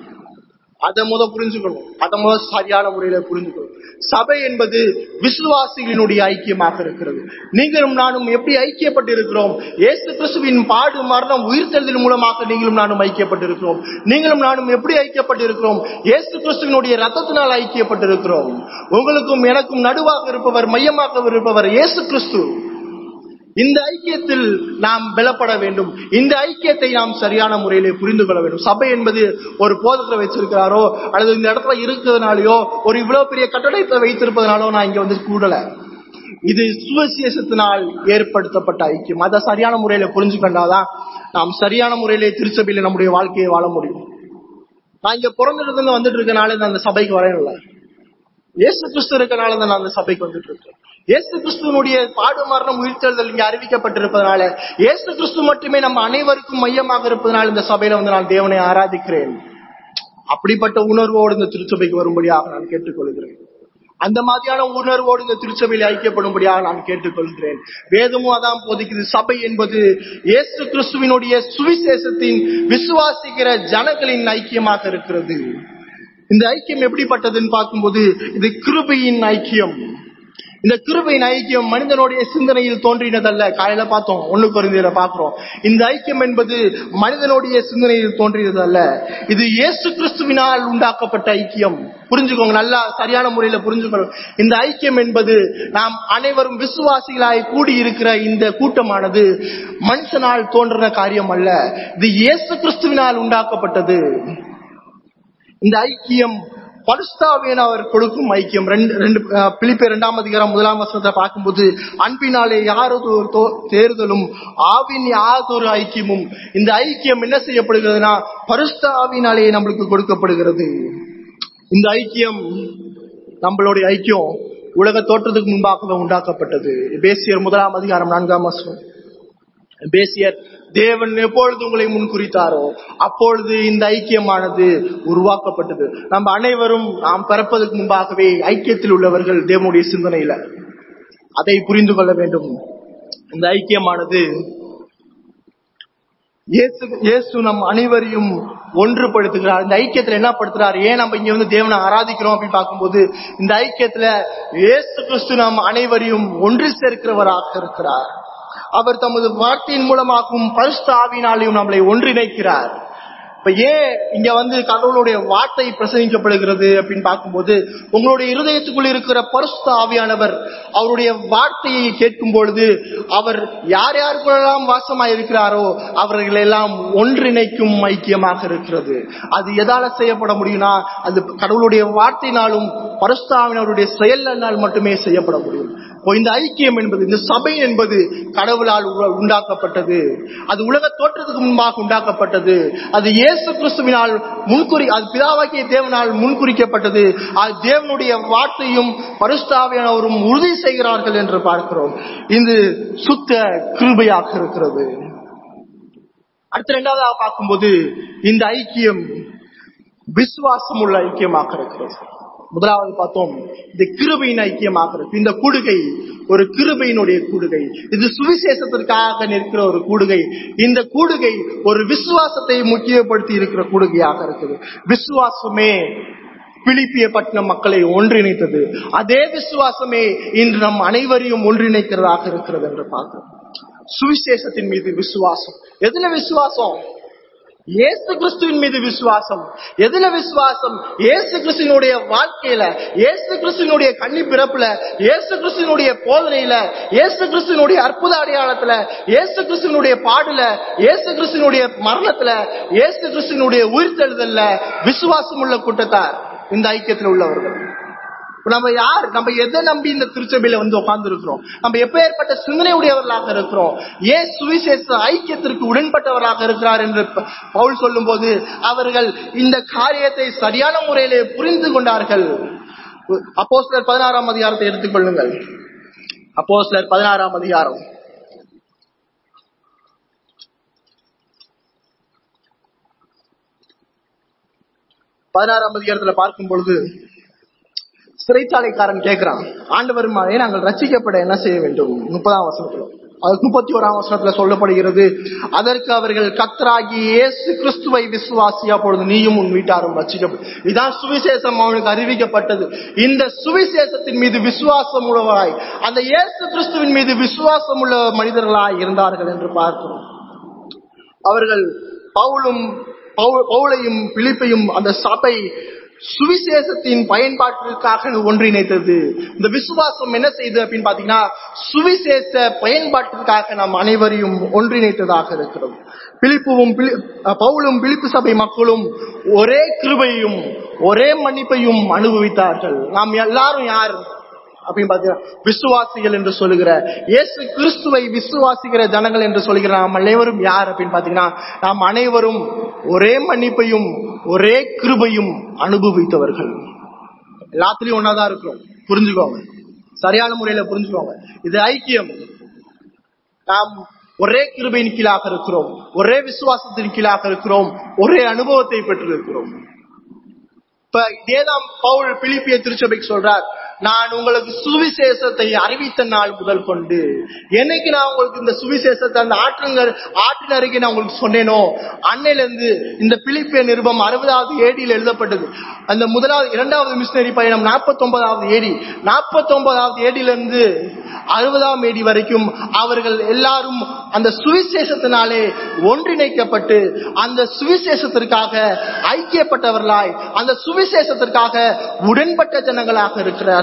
அதை முத புரிஞ்சுக்கணும் அதை முத சரியான முறையில புரிஞ்சுக்கணும் சபை என்பது விசுவாசிகளினுடைய ஐக்கியமாக இருக்கிறது நீங்களும் நானும் எப்படி ஐக்கியப்பட்டு இருக்கிறோம் இயேசு கிறிஸ்துவின் பாடு மரணம் உயிர்த்தெழுதல் மூலமாக நீங்களும் நானும் ஐக்கியப்பட்டு இருக்கிறோம் நீங்களும் நானும் எப்படி ஐக்கியப்பட்டு இருக்கிறோம் இயேசு கிறிஸ்துவினுடைய ரத்தத்தினால் ஐக்கியப்பட்டு இருக்கிறோம் உங்களுக்கும் எனக்கும் நடுவாக இருப்பவர் மையமாக இருப்பவர் இயேசு கிறிஸ்து இந்த ஐக்கியத்தில் நாம் பலப்பட வேண்டும் இந்த ஐக்கியத்தை நாம் சரியான முறையிலே புரிந்து கொள்ள வேண்டும் சபை என்பது ஒரு போதத்தை வச்சிருக்கிறாரோ அல்லது இந்த இடத்துல இருக்கிறதுனாலயோ ஒரு இவ்வளவு பெரிய கட்டடத்தை வைத்திருப்பதனாலோ நான் இங்க வந்து கூடல இது சுவிசேஷத்தினால் ஏற்படுத்தப்பட்ட ஐக்கியம் அதை சரியான முறையில புரிஞ்சுக்கொண்டாதான் நாம் சரியான முறையிலே திருச்சபையில நம்முடைய வாழ்க்கையை வாழ முடியும் நான் இங்க பிறந்திருந்து வந்துட்டு இருக்கனால நான் அந்த சபைக்கு வரேன்ல இயேசு கிறிஸ்து இருக்கனால தான் நான் அந்த சபைக்கு வந்துட்டு இருக்கேன் இயேசு கிறிஸ்துவனுடைய பாடு மரணம் உயிர்த்தெழுதல் இங்க அறிவிக்கப்பட்டிருப்பதனால இயேசு கிறிஸ்து மட்டுமே நம்ம அனைவருக்கும் மையமாக இருப்பதனால இந்த சபையில வந்து நான் தேவனை ஆராதிக்கிறேன் அப்படிப்பட்ட உணர்வோடு இந்த திருச்சபைக்கு வரும்படியாக நான் கேட்டுக்கொள்கிறேன் அந்த மாதிரியான உணர்வோடு இந்த திருச்சபையில் ஐக்கியப்படும்படியாக நான் கேட்டுக்கொள்கிறேன் வேதமும் அதான் போதிக்குது சபை என்பது இயேசு கிறிஸ்துவினுடைய சுவிசேஷத்தின் விசுவாசிக்கிற ஜனங்களின் ஐக்கியமாக இருக்கிறது இந்த ஐக்கியம் எப்படிப்பட்டதுன்னு பார்க்கும்போது இது கிருபையின் ஐக்கியம் இந்த கிருபையின் ஐக்கியம் மனிதனுடைய சிந்தனையில் தோன்றினதல்ல காலையில பார்த்தோம் ஒண்ணு குறைந்தியில பாக்குறோம் இந்த ஐக்கியம் என்பது மனிதனுடைய சிந்தனையில் தோன்றியது அல்ல இது இயேசு கிறிஸ்துவினால் உண்டாக்கப்பட்ட ஐக்கியம் புரிஞ்சுக்கோங்க நல்லா சரியான முறையில புரிஞ்சுக்கணும் இந்த ஐக்கியம் என்பது நாம் அனைவரும் விசுவாசிகளாய் கூடி இருக்கிற இந்த கூட்டமானது மனுஷனால் தோன்றின காரியம் அல்ல இது இயேசு கிறிஸ்துவினால் உண்டாக்கப்பட்டது இந்த ஐக்கியம் பரிஸ்தாவியன் அவர் கொடுக்கும் ஐக்கியம் ரெண்டு ரெண்டு பிலிப்பை இரண்டாம் அதிகாரம் முதலாம் வசனத்தை பார்க்கும்போது அன்பினாலே யாரது ஒரு தோ- தேர்தலும் ஆவின் யாதொரு ஐக்கியமும் இந்த ஐக்கியம் என்ன செய்யப்படுகிறதுனா பரிஸ்தாவினாலே நம்மளுக்கு கொடுக்கப்படுகிறது இந்த ஐக்கியம் நம்மளுடைய ஐக்கியம் உலக தோற்றத்துக்கு முன்பாகவே உண்டாக்கப்பட்டது பேசியர் முதலாம் அதிகாரம் நான்காம் வசனம் பேசியர் தேவன் எப்பொழுது உங்களை முன்குறித்தாரோ அப்பொழுது இந்த ஐக்கியமானது உருவாக்கப்பட்டது நம்ம அனைவரும் நாம் பிறப்பதற்கு முன்பாகவே ஐக்கியத்தில் உள்ளவர்கள் தேவனுடைய சிந்தனையில அதை புரிந்து கொள்ள வேண்டும் இந்த ஐக்கியமானது இயேசு இயேசு நம் அனைவரையும் ஒன்றுபடுத்துகிறார் இந்த ஐக்கியத்துல என்ன படுத்துறார் ஏன் நம்ம இங்க வந்து தேவனை ஆராதிக்கிறோம் அப்படின்னு பார்க்கும்போது இந்த ஐக்கியத்துல இயேசு கிறிஸ்து நம் அனைவரையும் ஒன்று சேர்க்கிறவராக இருக்கிறார் அவர் தமது வார்த்தையின் மூலமாகவும் பரிசுத்த ஆவியினாலையும் நம்மளை ஒன்றிணைக்கிறார் இப்ப ஏன் இங்க வந்து கடவுளுடைய வார்த்தை பிரசங்கிக்கப்படுகிறது அப்படின்னு பார்க்கும்போது உங்களுடைய இருதயத்துக்குள் இருக்கிற பரிசுத்த ஆவியானவர் அவருடைய வார்த்தையை கேட்கும் பொழுது அவர் யார் யாருக்குள்ளெல்லாம் வாசமாய் இருக்கிறாரோ அவர்கள் எல்லாம் ஒன்றிணைக்கும் ஐக்கியமாக இருக்கிறது அது எதால செய்யப்பட முடியும்னா அது கடவுளுடைய வார்த்தையினாலும் பரிசுத்தாவினருடைய செயலினால் மட்டுமே செய்யப்பட முடியும் இப்போ இந்த ஐக்கியம் என்பது இந்த சபை என்பது கடவுளால் உரு- உண்டாக்கப்பட்டது அது உலக தோற்றத்துக்கு முன்பாக உண்டாக்கப்பட்டது அது இயேசு கிறிஸ்துவினால் முன்குறி அது பிதாவாக்கிய தேவனால் முன்குறிக்கப்பட்டது அது தேவனுடைய வார்த்தையும் பரிசுத்தாவியானவரும் உறுதி செய்கிறார்கள் என்று பார்க்கிறோம் இது சுத்த கிருபையாக இருக்கிறது அடுத்த இரண்டாவதாக பார்க்கும்போது இந்த ஐக்கியம் விசுவாசம் உள்ள ஐக்கியமாக இருக்கிறது முதலாவது பார்த்தோம் இந்த கிருபையின் ஐக்கியமாக இருக்கு இந்த கூடுகை ஒரு கிருபையினுடைய கூடுகை இது சுவிசேஷத்திற்காக நிற்கிற ஒரு கூடுகை இந்த கூடுகை ஒரு விசுவாசத்தை முக்கியப்படுத்தி இருக்கிற கூடுகையாக இருக்குது விசுவாசமே பிலிப்பிய பட்டினம் மக்களை ஒன்றிணைத்தது அதே விசுவாசமே இன்று நம் அனைவரையும் ஒன்றிணைக்கிறதாக இருக்கிறது என்று பார்க்கிறோம் சுவிசேஷத்தின் மீது விசுவாசம் எதுல விசுவாசம் இயேசு கிறிஸ்துவின் மீது விசுவாசம் எதுல விசுவாசம் இயேசு கிறிஸ்துவனுடைய வாழ்க்கையில இயேசு கிறிஸ்துவனுடைய கன்னி பிறப்புல இயேசு கிறிஸ்துவனுடைய போதனையில இயேசு கிறிஸ்துவனுடைய அற்புத அடையாளத்துல இயேசு கிறிஸ்துவனுடைய பாடுல இயேசு கிறிஸ்துவனுடைய மரணத்துல இயேசு கிறிஸ்துவனுடைய உயிர்த்தெழுதல்ல விசுவாசம் உள்ள கூட்டத்தார் இந்த ஐக்கியத்தில் உள்ளவர்கள் நம்ம யார் நம்ம எதை நம்பி இந்த திருச்சபையில வந்து உட்கார்ந்து இருக்கிறோம் நம்ம எப்பேற்பட்ட சிந்தனை உடையவர்களாக இருக்கிறோம் ஏன் சுவிசேஷ ஐக்கியத்திற்கு உடன்பட்டவராக இருக்கிறார் என்று ப- பவுல் சொல்லும்போது அவர்கள் இந்த காரியத்தை சரியான முறையிலே புரிந்து கொண்டார்கள் அப்போ சிலர் பதினாறாம் அதிகாரத்தை எடுத்துக்கொள்ளுங்கள் அப்போ சிலர் பதினாறாம் அதிகாரம் பதினாறாம் அதிகாரத்துல பார்க்கும் பொழுது சிறைச்சாலைக்காரன் கேட்கிறான் ஆண்டவர் மகனே நாங்கள் ரட்சிக்கப்பட என்ன செய்ய வேண்டும் முப்பதாம் வசனத்துல அது முப்பத்தி ஓராம் வசனத்துல சொல்லப்படுகிறது அதற்கு அவர்கள் கத்தராகி இயேசு கிறிஸ்துவை விசுவாசி அப்பொழுது நீயும் உன் வீட்டாரும் ரட்சிக்கப்படும் இதான் சுவிசேஷம் அவனுக்கு அறிவிக்கப்பட்டது இந்த சுவிசேஷத்தின் மீது விசுவாசம் உள்ளவராய் அந்த இயேசு கிறிஸ்துவின் மீது விசுவாசம் உள்ள மனிதர்களாய் இருந்தார்கள் என்று பார்க்கிறோம் அவர்கள் பவுலும் பவு- பவுலையும் பிலிப்பையும் அந்த சபை சுவிசேஷத்தின் பயன்பாட்டிற்காக ஒன்றிணைத்தது இந்த விசுவாசம் என்ன செய்தது அப்படின்னு பாத்தீங்கன்னா சுவிசேஷ பயன்பாட்டிற்காக நாம் அனைவரையும் ஒன்றிணைத்ததாக இருக்கிறது பிலிப்புவும் பிலி- அஹ் பவுலும் பிலிப்பு சபை மக்களும் ஒரே கிருபையும் ஒரே மன்னிப்பையும் அனுபவித்தார்கள் நாம் எல்லாரும் யார் அப்படின்னு பாத்தீங்கன்னா விசுவாசிகள் என்று சொல்லுகிற இயேசு கிறிஸ்துவை விசுவாசிக்கிற ஜனங்கள் என்று சொல்லுகிற நாம் அனைவரும் யார் அப்படின்னு பாத்தீங்கன்னா நாம் அனைவரும் ஒரே மன்னிப்பையும் ஒரே கிருபையும் அனுபவித்தவர்கள் எல்லாத்துலயும் ஒன்னாதான் இருக்கிறோம் புரிஞ்சுக்கோங்க சரியான முறையில புரிஞ்சுக்கோங்க இது ஐக்கியம் நாம் ஒரே கிருபையின் கீழாக இருக்கிறோம் ஒரே விசுவாசத்தின் கீழாக இருக்கிறோம் ஒரே அனுபவத்தை பெற்றிருக்கிறோம் இப்ப இதேதான் பவுல் பிலிப்பிய திருச்சபைக்கு சொல்றார் நான் உங்களுக்கு சுவிசேஷத்தை அறிவித்த நாள் முதல் கொண்டு என்னைக்கு நான் உங்களுக்கு இந்த சுவிசேஷத்தை அந்த ஆற்றுங்கள் ஆற்றின் அருகே நான் உங்களுக்கு சொன்னேனோ அன்னையில இருந்து இந்த பிலிப்பிய நிருபம் அறுபதாவது ஏடியில் எழுதப்பட்டது அந்த முதலாவது இரண்டாவது மிஷினரி பயணம் நாற்பத்தி ஒன்பதாவது ஏடி நாற்பத்தி ஒன்பதாவது ஏடியிலிருந்து அறுபதாம் ஏடி வரைக்கும் அவர்கள் எல்லாரும் அந்த சுவிசேஷத்தினாலே ஒன்றிணைக்கப்பட்டு அந்த சுவிசேஷத்திற்காக ஐக்கியப்பட்டவர்களாய் அந்த சுவிசேஷத்திற்காக உடன்பட்ட ஜனங்களாக இருக்கிறார்கள்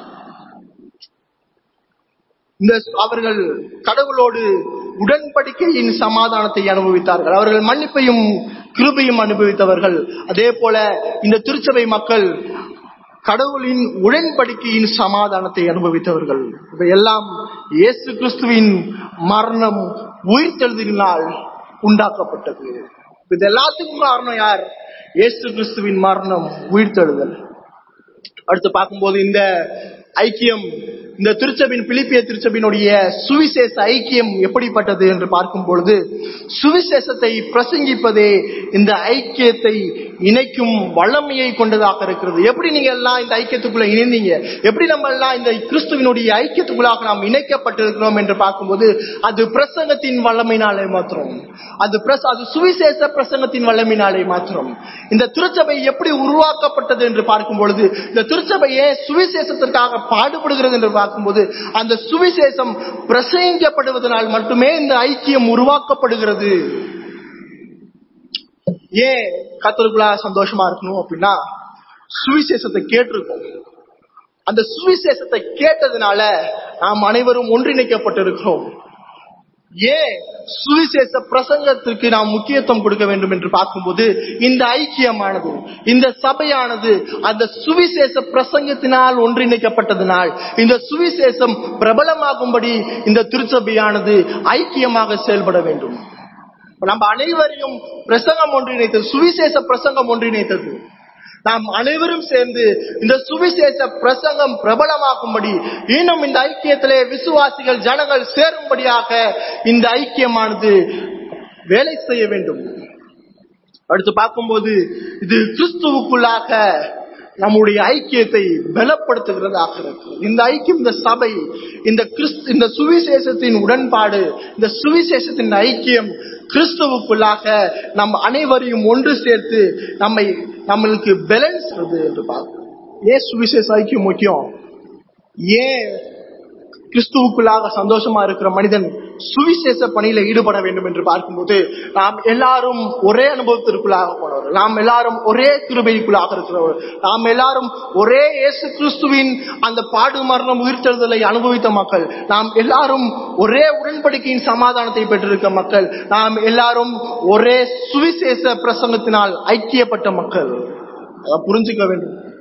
இந்த அவர்கள் கடவுளோடு உடன்படிக்கையின் சமாதானத்தை அனுபவித்தார்கள் அவர்கள் மன்னிப்பையும் கிருபையும் அனுபவித்தவர்கள் அதே போல இந்த திருச்சபை மக்கள் கடவுளின் உடன்படிக்கையின் சமாதானத்தை அனுபவித்தவர்கள் இவையெல்லாம் இயேசு கிறிஸ்துவின் மரணம் உயிர்த்தெழுதினால் உண்டாக்கப்பட்டது இது எல்லாத்துக்கும் காரணம் யார் இயேசு கிறிஸ்துவின் மரணம் உயிர்த்தெழுதல் அடுத்து பார்க்கும்போது இந்த ஐக்கியம் இந்த திருச்சபின் பிலிப்பிய திருச்சபினுடைய சுவிசேஷ ஐக்கியம் எப்படிப்பட்டது என்று பார்க்கும் பொழுது சுவிசேஷத்தை பிரசங்கிப்பதே இந்த ஐக்கியத்தை இணைக்கும் வல்லமையை கொண்டதாக இருக்கிறது எப்படி நீங்க எல்லாம் இந்த ஐக்கியத்துக்குள்ள இணைந்தீங்க எப்படி நம்ம எல்லாம் இந்த கிறிஸ்துவினுடைய ஐக்கியத்துக்குள்ளாக நாம் இணைக்கப்பட்டிருக்கிறோம் என்று பார்க்கும்போது அது பிரசங்கத்தின் வல்லமையினாலே மாத்திரம் அது பிரச அது சுவிசேஷ பிரசங்கத்தின் வல்லமையினாலே மாத்திரம் இந்த திருச்சபை எப்படி உருவாக்கப்பட்டது என்று பார்க்கும் பொழுது இந்த திருச்சபையே சுவிசேஷத்திற்காக பாடுபடுகிறது என்று பார்க்கும்போது அந்த சுவிசேஷம் பிரசங்கிக்கப்படுவதனால் மட்டுமே இந்த ஐக்கியம் உருவாக்கப்படுகிறது ஏன் கத்தருக்குள்ளா சந்தோஷமா இருக்கணும் அப்படின்னா சுவிசேஷத்தை கேட்டிருக்கோம் அந்த சுவிசேஷத்தை கேட்டதுனால நாம் அனைவரும் ஒன்றிணைக்கப்பட்டிருக்கிறோம் ஏன் சுவிசேஷ பிரசங்கத்திற்கு நாம் முக்கியத்துவம் கொடுக்க வேண்டும் என்று பார்க்கும்போது இந்த ஐக்கியமானது இந்த சபையானது அந்த சுவிசேஷ பிரசங்கத்தினால் ஒன்றிணைக்கப்பட்டதனால் இந்த சுவிசேஷம் பிரபலமாகும்படி இந்த திருச்சபையானது ஐக்கியமாக செயல்பட வேண்டும் நம்ம அனைவரையும் பிரசங்கம் ஒன்றிணைத்தது சுவிசேஷ பிரசங்கம் ஒன்றிணைத்தது நாம் அனைவரும் சேர்ந்து இந்த சுவிசேஷ பிரசங்கம் பிரபலமாக்கும்படி இன்னும் இந்த ஐக்கியத்திலே விசுவாசிகள் ஜனங்கள் சேரும்படியாக இந்த ஐக்கியமானது வேலை செய்ய வேண்டும் அடுத்து பார்க்கும்போது இது கிறிஸ்துவுக்குள்ளாக நம்முடைய ஐக்கியத்தை பலப்படுத்துகிறதாக இருக்கு இந்த ஐக்கியம் இந்த சபை இந்த கிறிஸ்து இந்த சுவிசேஷத்தின் உடன்பாடு இந்த சுவிசேஷத்தின் ஐக்கியம் கிறிஸ்துவுக்குள்ளாக நம் அனைவரையும் ஒன்று சேர்த்து நம்மை நம்மளுக்கு பேலன்ஸ் என்று பார்க்கிறோம் ஏன் சுவிசேஷ ஐக்கியம் முக்கியம் ஏன் கிறிஸ்துவுக்குள்ளாக சந்தோஷமா இருக்கிற மனிதன் சுவிசேஷ பணியில ஈடுபட வேண்டும் என்று பார்க்கும்போது நாம் எல்லாரும் ஒரே அனுபவத்திற்குள்ளாக போனவர் நாம் எல்லாரும் ஒரே கிருபைக்குள்ளாக இருக்கிறவர் நாம் எல்லாரும் ஒரே இயேசு கிறிஸ்துவின் அந்த பாடு மரணம் உயிர்த்தெழுதலை அனுபவித்த மக்கள் நாம் எல்லாரும் ஒரே உடன்படிக்கையின் சமாதானத்தை பெற்றிருக்க மக்கள் நாம் எல்லாரும் ஒரே சுவிசேஷ பிரசங்கத்தினால் ஐக்கியப்பட்ட மக்கள் அதை புரிஞ்சுக்க வேண்டும்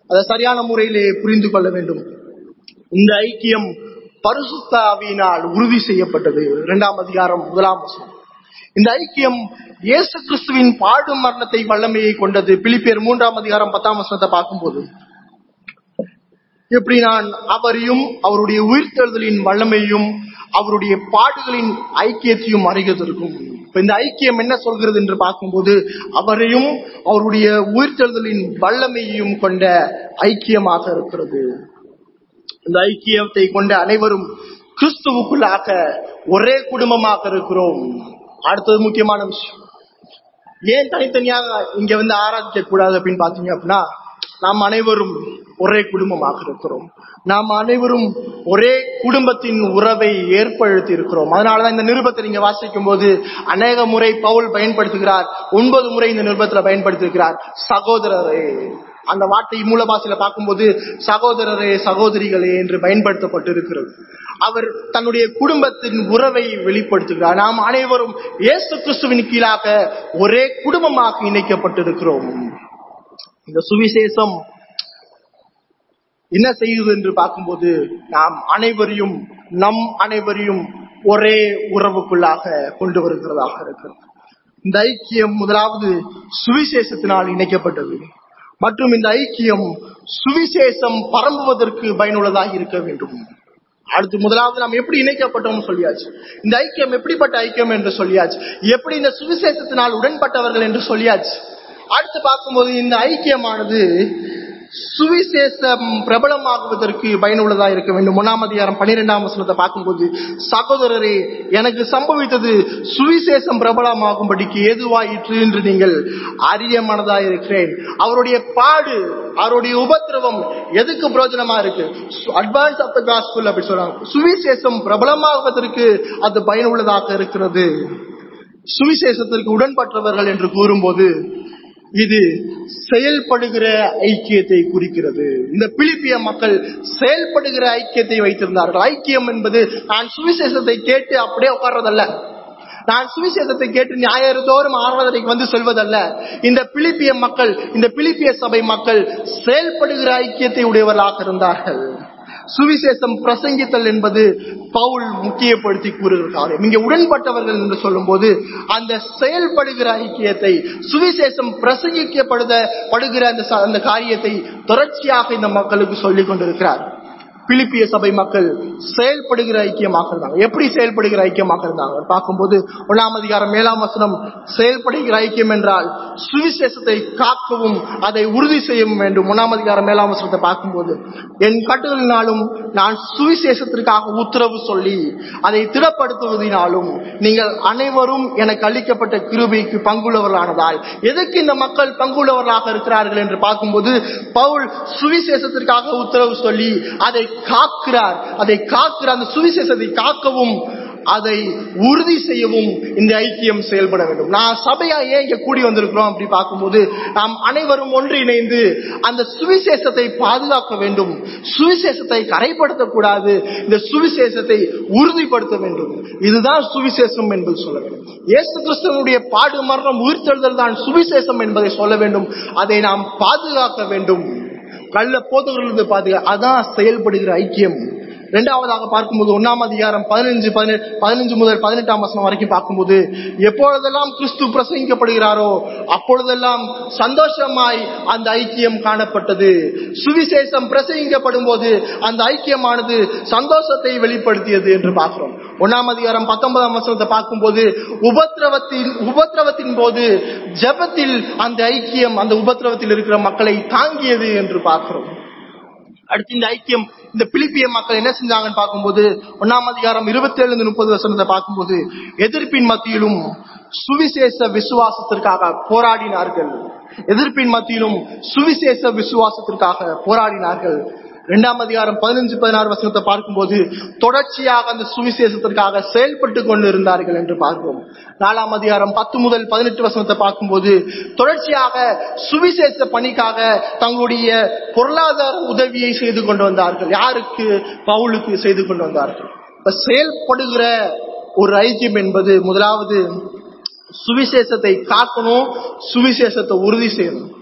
அதை சரியான முறையிலே புரிந்து கொள்ள வேண்டும் இந்த ஐக்கியம் பரிசுத்த ஆவியினால் உறுதி செய்யப்பட்டது இரண்டாம் அதிகாரம் முதலாம் வசனம் இந்த ஐக்கியம் இயேசு கிறிஸ்துவின் பாடு மரணத்தை வல்லமையை கொண்டது பிலிப்பியர் மூன்றாம் அதிகாரம் பத்தாம் வசனத்தை பார்க்கும்போது எப்படி நான் அவரையும் அவருடைய உயிர்த்தெழுதலின் வல்லமையும் அவருடைய பாடுகளின் ஐக்கியத்தையும் அறிகிறதற்கும் இப்ப இந்த ஐக்கியம் என்ன சொல்கிறது என்று பார்க்கும்போது அவரையும் அவருடைய உயிர்த்தெழுதலின் வல்லமையையும் கொண்ட ஐக்கியமாக இருக்கிறது இந்த ஐக்கியத்தை கொண்ட அனைவரும் கிறிஸ்துவுக்குள்ளாக ஒரே குடும்பமாக இருக்கிறோம் அடுத்தது முக்கியமான விஷயம் ஏன் தனித்தனியாக இங்க வந்து ஆராதிக்க கூடாது அப்படின்னு பாத்தீங்க அப்படின்னா நாம் அனைவரும் ஒரே குடும்பமாக இருக்கிறோம் நாம் அனைவரும் ஒரே குடும்பத்தின் உறவை ஏற்படுத்தி இருக்கிறோம் அதனாலதான் இந்த நிருபத்தை நீங்க வாசிக்கும் போது அநேக முறை பவுல் பயன்படுத்துகிறார் ஒன்பது முறை இந்த நிருபத்துல பயன்படுத்துகிறார் சகோதரரே அந்த வார்த்தை மூலபாசில பார்க்கும்போது சகோதரரே சகோதரிகளே என்று பயன்படுத்தப்பட்டு இருக்கிறது அவர் தன்னுடைய குடும்பத்தின் உறவை வெளிப்படுத்துகிறார் நாம் அனைவரும் இயேசு கிறிஸ்துவின் கீழாக ஒரே குடும்பமாக இணைக்கப்பட்டிருக்கிறோம் இந்த சுவிசேஷம் என்ன செய்யுது என்று பார்க்கும்போது நாம் அனைவரையும் நம் அனைவரையும் ஒரே உறவுக்குள்ளாக கொண்டு வருகிறதாக இருக்கிறது இந்த ஐக்கியம் முதலாவது சுவிசேஷத்தினால் இணைக்கப்பட்டது மற்றும் இந்த ஐக்கியம் சுவிசேஷம் பரம்புவதற்கு பயனுள்ளதாக இருக்க வேண்டும் அடுத்து முதலாவது நாம் எப்படி இணைக்கப்பட்டோம் சொல்லியாச்சு இந்த ஐக்கியம் எப்படிப்பட்ட ஐக்கியம் என்று சொல்லியாச்சு எப்படி இந்த சுவிசேஷத்தினால் உடன்பட்டவர்கள் என்று சொல்லியாச்சு அடுத்து பார்க்கும்போது இந்த ஐக்கியமானது சுவிசேஷம் பிரபலமாகுவதற்கு பயனுள்ளதா இருக்க வேண்டும் ஒன்னாம் அதிகாரம் பன்னிரெண்டாம் வசனத்தை பார்க்கும்போது சகோதரரே எனக்கு சம்பவித்தது சுவிசேஷம் பிரபலமாகும்படிக்கு ஏதுவாயிற்று என்று நீங்கள் அறிய மனதா இருக்கிறேன் அவருடைய பாடு அவருடைய உபத்திரவம் எதுக்கு பிரயோஜனமா இருக்கு அட்வான்ஸ் ஆஃப் த காஸ்புல் அப்படி சொல்றாங்க சுவிசேஷம் பிரபலமாகுவதற்கு அது பயனுள்ளதாக இருக்கிறது சுவிசேஷத்திற்கு உடன்பட்டவர்கள் என்று கூறும்போது இது செயல்படுகிற ஐக்கியத்தை குறிக்கிறது இந்த பிலிப்பிய மக்கள் செயல்படுகிற ஐக்கியத்தை வைத்திருந்தார்கள் ஐக்கியம் என்பது நான் சுவிசேஷத்தை கேட்டு அப்படியே உட்கார்றதல்ல நான் சுவிசேஷத்தை கேட்டு ஞாயிறு தோறும் ஆராதனைக்கு வந்து சொல்வதல்ல இந்த பிலிப்பிய மக்கள் இந்த பிலிப்பிய சபை மக்கள் செயல்படுகிற ஐக்கியத்தை உடையவர்களாக இருந்தார்கள் சுவிசேஷம் பிரசங்கித்தல் என்பது பவுல் முக்கியப்படுத்தி கூறுகிறார் இங்க உடன்பட்டவர்கள் என்று சொல்லும் போது அந்த செயல்படுகிற ஐக்கியத்தை சுவிசேஷம் பிரசங்கிக்கப்படுத படுகிற அந்த ச- அந்த காரியத்தை தொடர்ச்சியாக இந்த மக்களுக்கு சொல்லிக் கொண்டிருக்கிறார் பிலிப்பிய சபை மக்கள் செயல்படுகிற ஐக்கியமாக இருந்தாங்க எப்படி செயல்படுகிற ஐக்கியமாக இருந்தாங்க பார்க்கும்போது ஒன்றாம் அதிகாரம் ஏழாம் வசனம் செயல்படுகிற ஐக்கியம் என்றால் சுவிசேஷத்தை காக்கவும் அதை உறுதி செய்யவும் வேண்டும் ஒன்றாம் அதிகாரம் ஏழாம் வசனத்தை பார்க்கும்போது என் கட்டுகளினாலும் நான் சுவிசேஷத்திற்காக உத்தரவு சொல்லி அதை திடப்படுத்துவதினாலும் நீங்கள் அனைவரும் எனக்கு அளிக்கப்பட்ட கிருபைக்கு பங்குள்ளவர்களானதால் எதுக்கு இந்த மக்கள் பங்குள்ளவர்களாக இருக்கிறார்கள் என்று பார்க்கும்போது பவுல் சுவிசேஷத்திற்காக உத்தரவு சொல்லி அதை காக்கிறார் அதை காக்கிற அந்த சுவிசேஷத்தை காக்கவும் அதை உறுதி செய்யவும் இந்த ஐக்கியம் செயல்பட வேண்டும் நான் சபையா ஏன் இங்க கூடி வந்திருக்கிறோம் அப்படி பார்க்கும்போது நாம் அனைவரும் ஒன்றிணைந்து அந்த சுவிசேஷத்தை பாதுகாக்க வேண்டும் சுவிசேஷத்தை கரைப்படுத்தக்கூடாது இந்த சுவிசேஷத்தை உறுதிப்படுத்த வேண்டும் இதுதான் சுவிசேஷம் என்பது சொல்ல வேண்டும் இயேசு கிறிஸ்துவனுடைய பாடு மரணம் உயிர்த்தெழுதல் தான் சுவிசேஷம் என்பதை சொல்ல வேண்டும் அதை நாம் பாதுகாக்க வேண்டும் கள்ள போதகர்களுக்கு பாதுகா அதான் செயல்படுகிற ஐக்கியம் இரண்டாவதாக பார்க்கும்போது ஒன்னாம் அதிகாரம் பதினஞ்சு பதினஞ்சு முதல் பதினெட்டாம் வசனம் வரைக்கும் பார்க்கும்போது எப்பொழுதெல்லாம் கிறிஸ்து பிரசங்கிக்கப்படுகிறாரோ அப்பொழுதெல்லாம் சந்தோஷமாய் அந்த ஐக்கியம் காணப்பட்டது சுவிசேஷம் பிரசங்கிக்கப்படும் போது அந்த ஐக்கியமானது சந்தோஷத்தை வெளிப்படுத்தியது என்று பார்க்கிறோம் ஒன்னாம் அதிகாரம் பத்தொன்பதாம் வசனத்தை பார்க்கும்போது உபத்திரவத்தின் உபத்திரவத்தின் போது ஜெபத்தில் அந்த ஐக்கியம் அந்த உபத்திரவத்தில் இருக்கிற மக்களை தாங்கியது என்று பார்க்கிறோம் அடுத்து இந்த ஐக்கியம் இந்த பிலிப்பிய மக்கள் என்ன செஞ்சாங்கன்னு பார்க்கும்போது ஒன்னாம் அதிகாரம் இருபத்தி ஏழு முப்பது வசனத்தை பார்க்கும்போது எதிர்ப்பின் மத்தியிலும் சுவிசேஷ விசுவாசத்திற்காக போராடினார்கள் எதிர்ப்பின் மத்தியிலும் சுவிசேஷ விசுவாசத்திற்காக போராடினார்கள் இரண்டாம் அதிகாரம் பதினஞ்சு பதினாறு வசனத்தை பார்க்கும்போது தொடர்ச்சியாக அந்த சுவிசேஷத்திற்காக செயல்பட்டு கொண்டு இருந்தார்கள் என்று பார்க்கிறோம் நாலாம் அதிகாரம் பத்து முதல் பதினெட்டு வசனத்தை பார்க்கும்போது தொடர்ச்சியாக சுவிசேஷ பணிக்காக தங்களுடைய பொருளாதார உதவியை செய்து கொண்டு வந்தார்கள் யாருக்கு பவுலுக்கு செய்து கொண்டு வந்தார்கள் இப்ப செயல்படுகிற ஒரு ஐக்கியம் என்பது முதலாவது சுவிசேஷத்தை காக்கணும் சுவிசேஷத்தை உறுதி செய்யணும்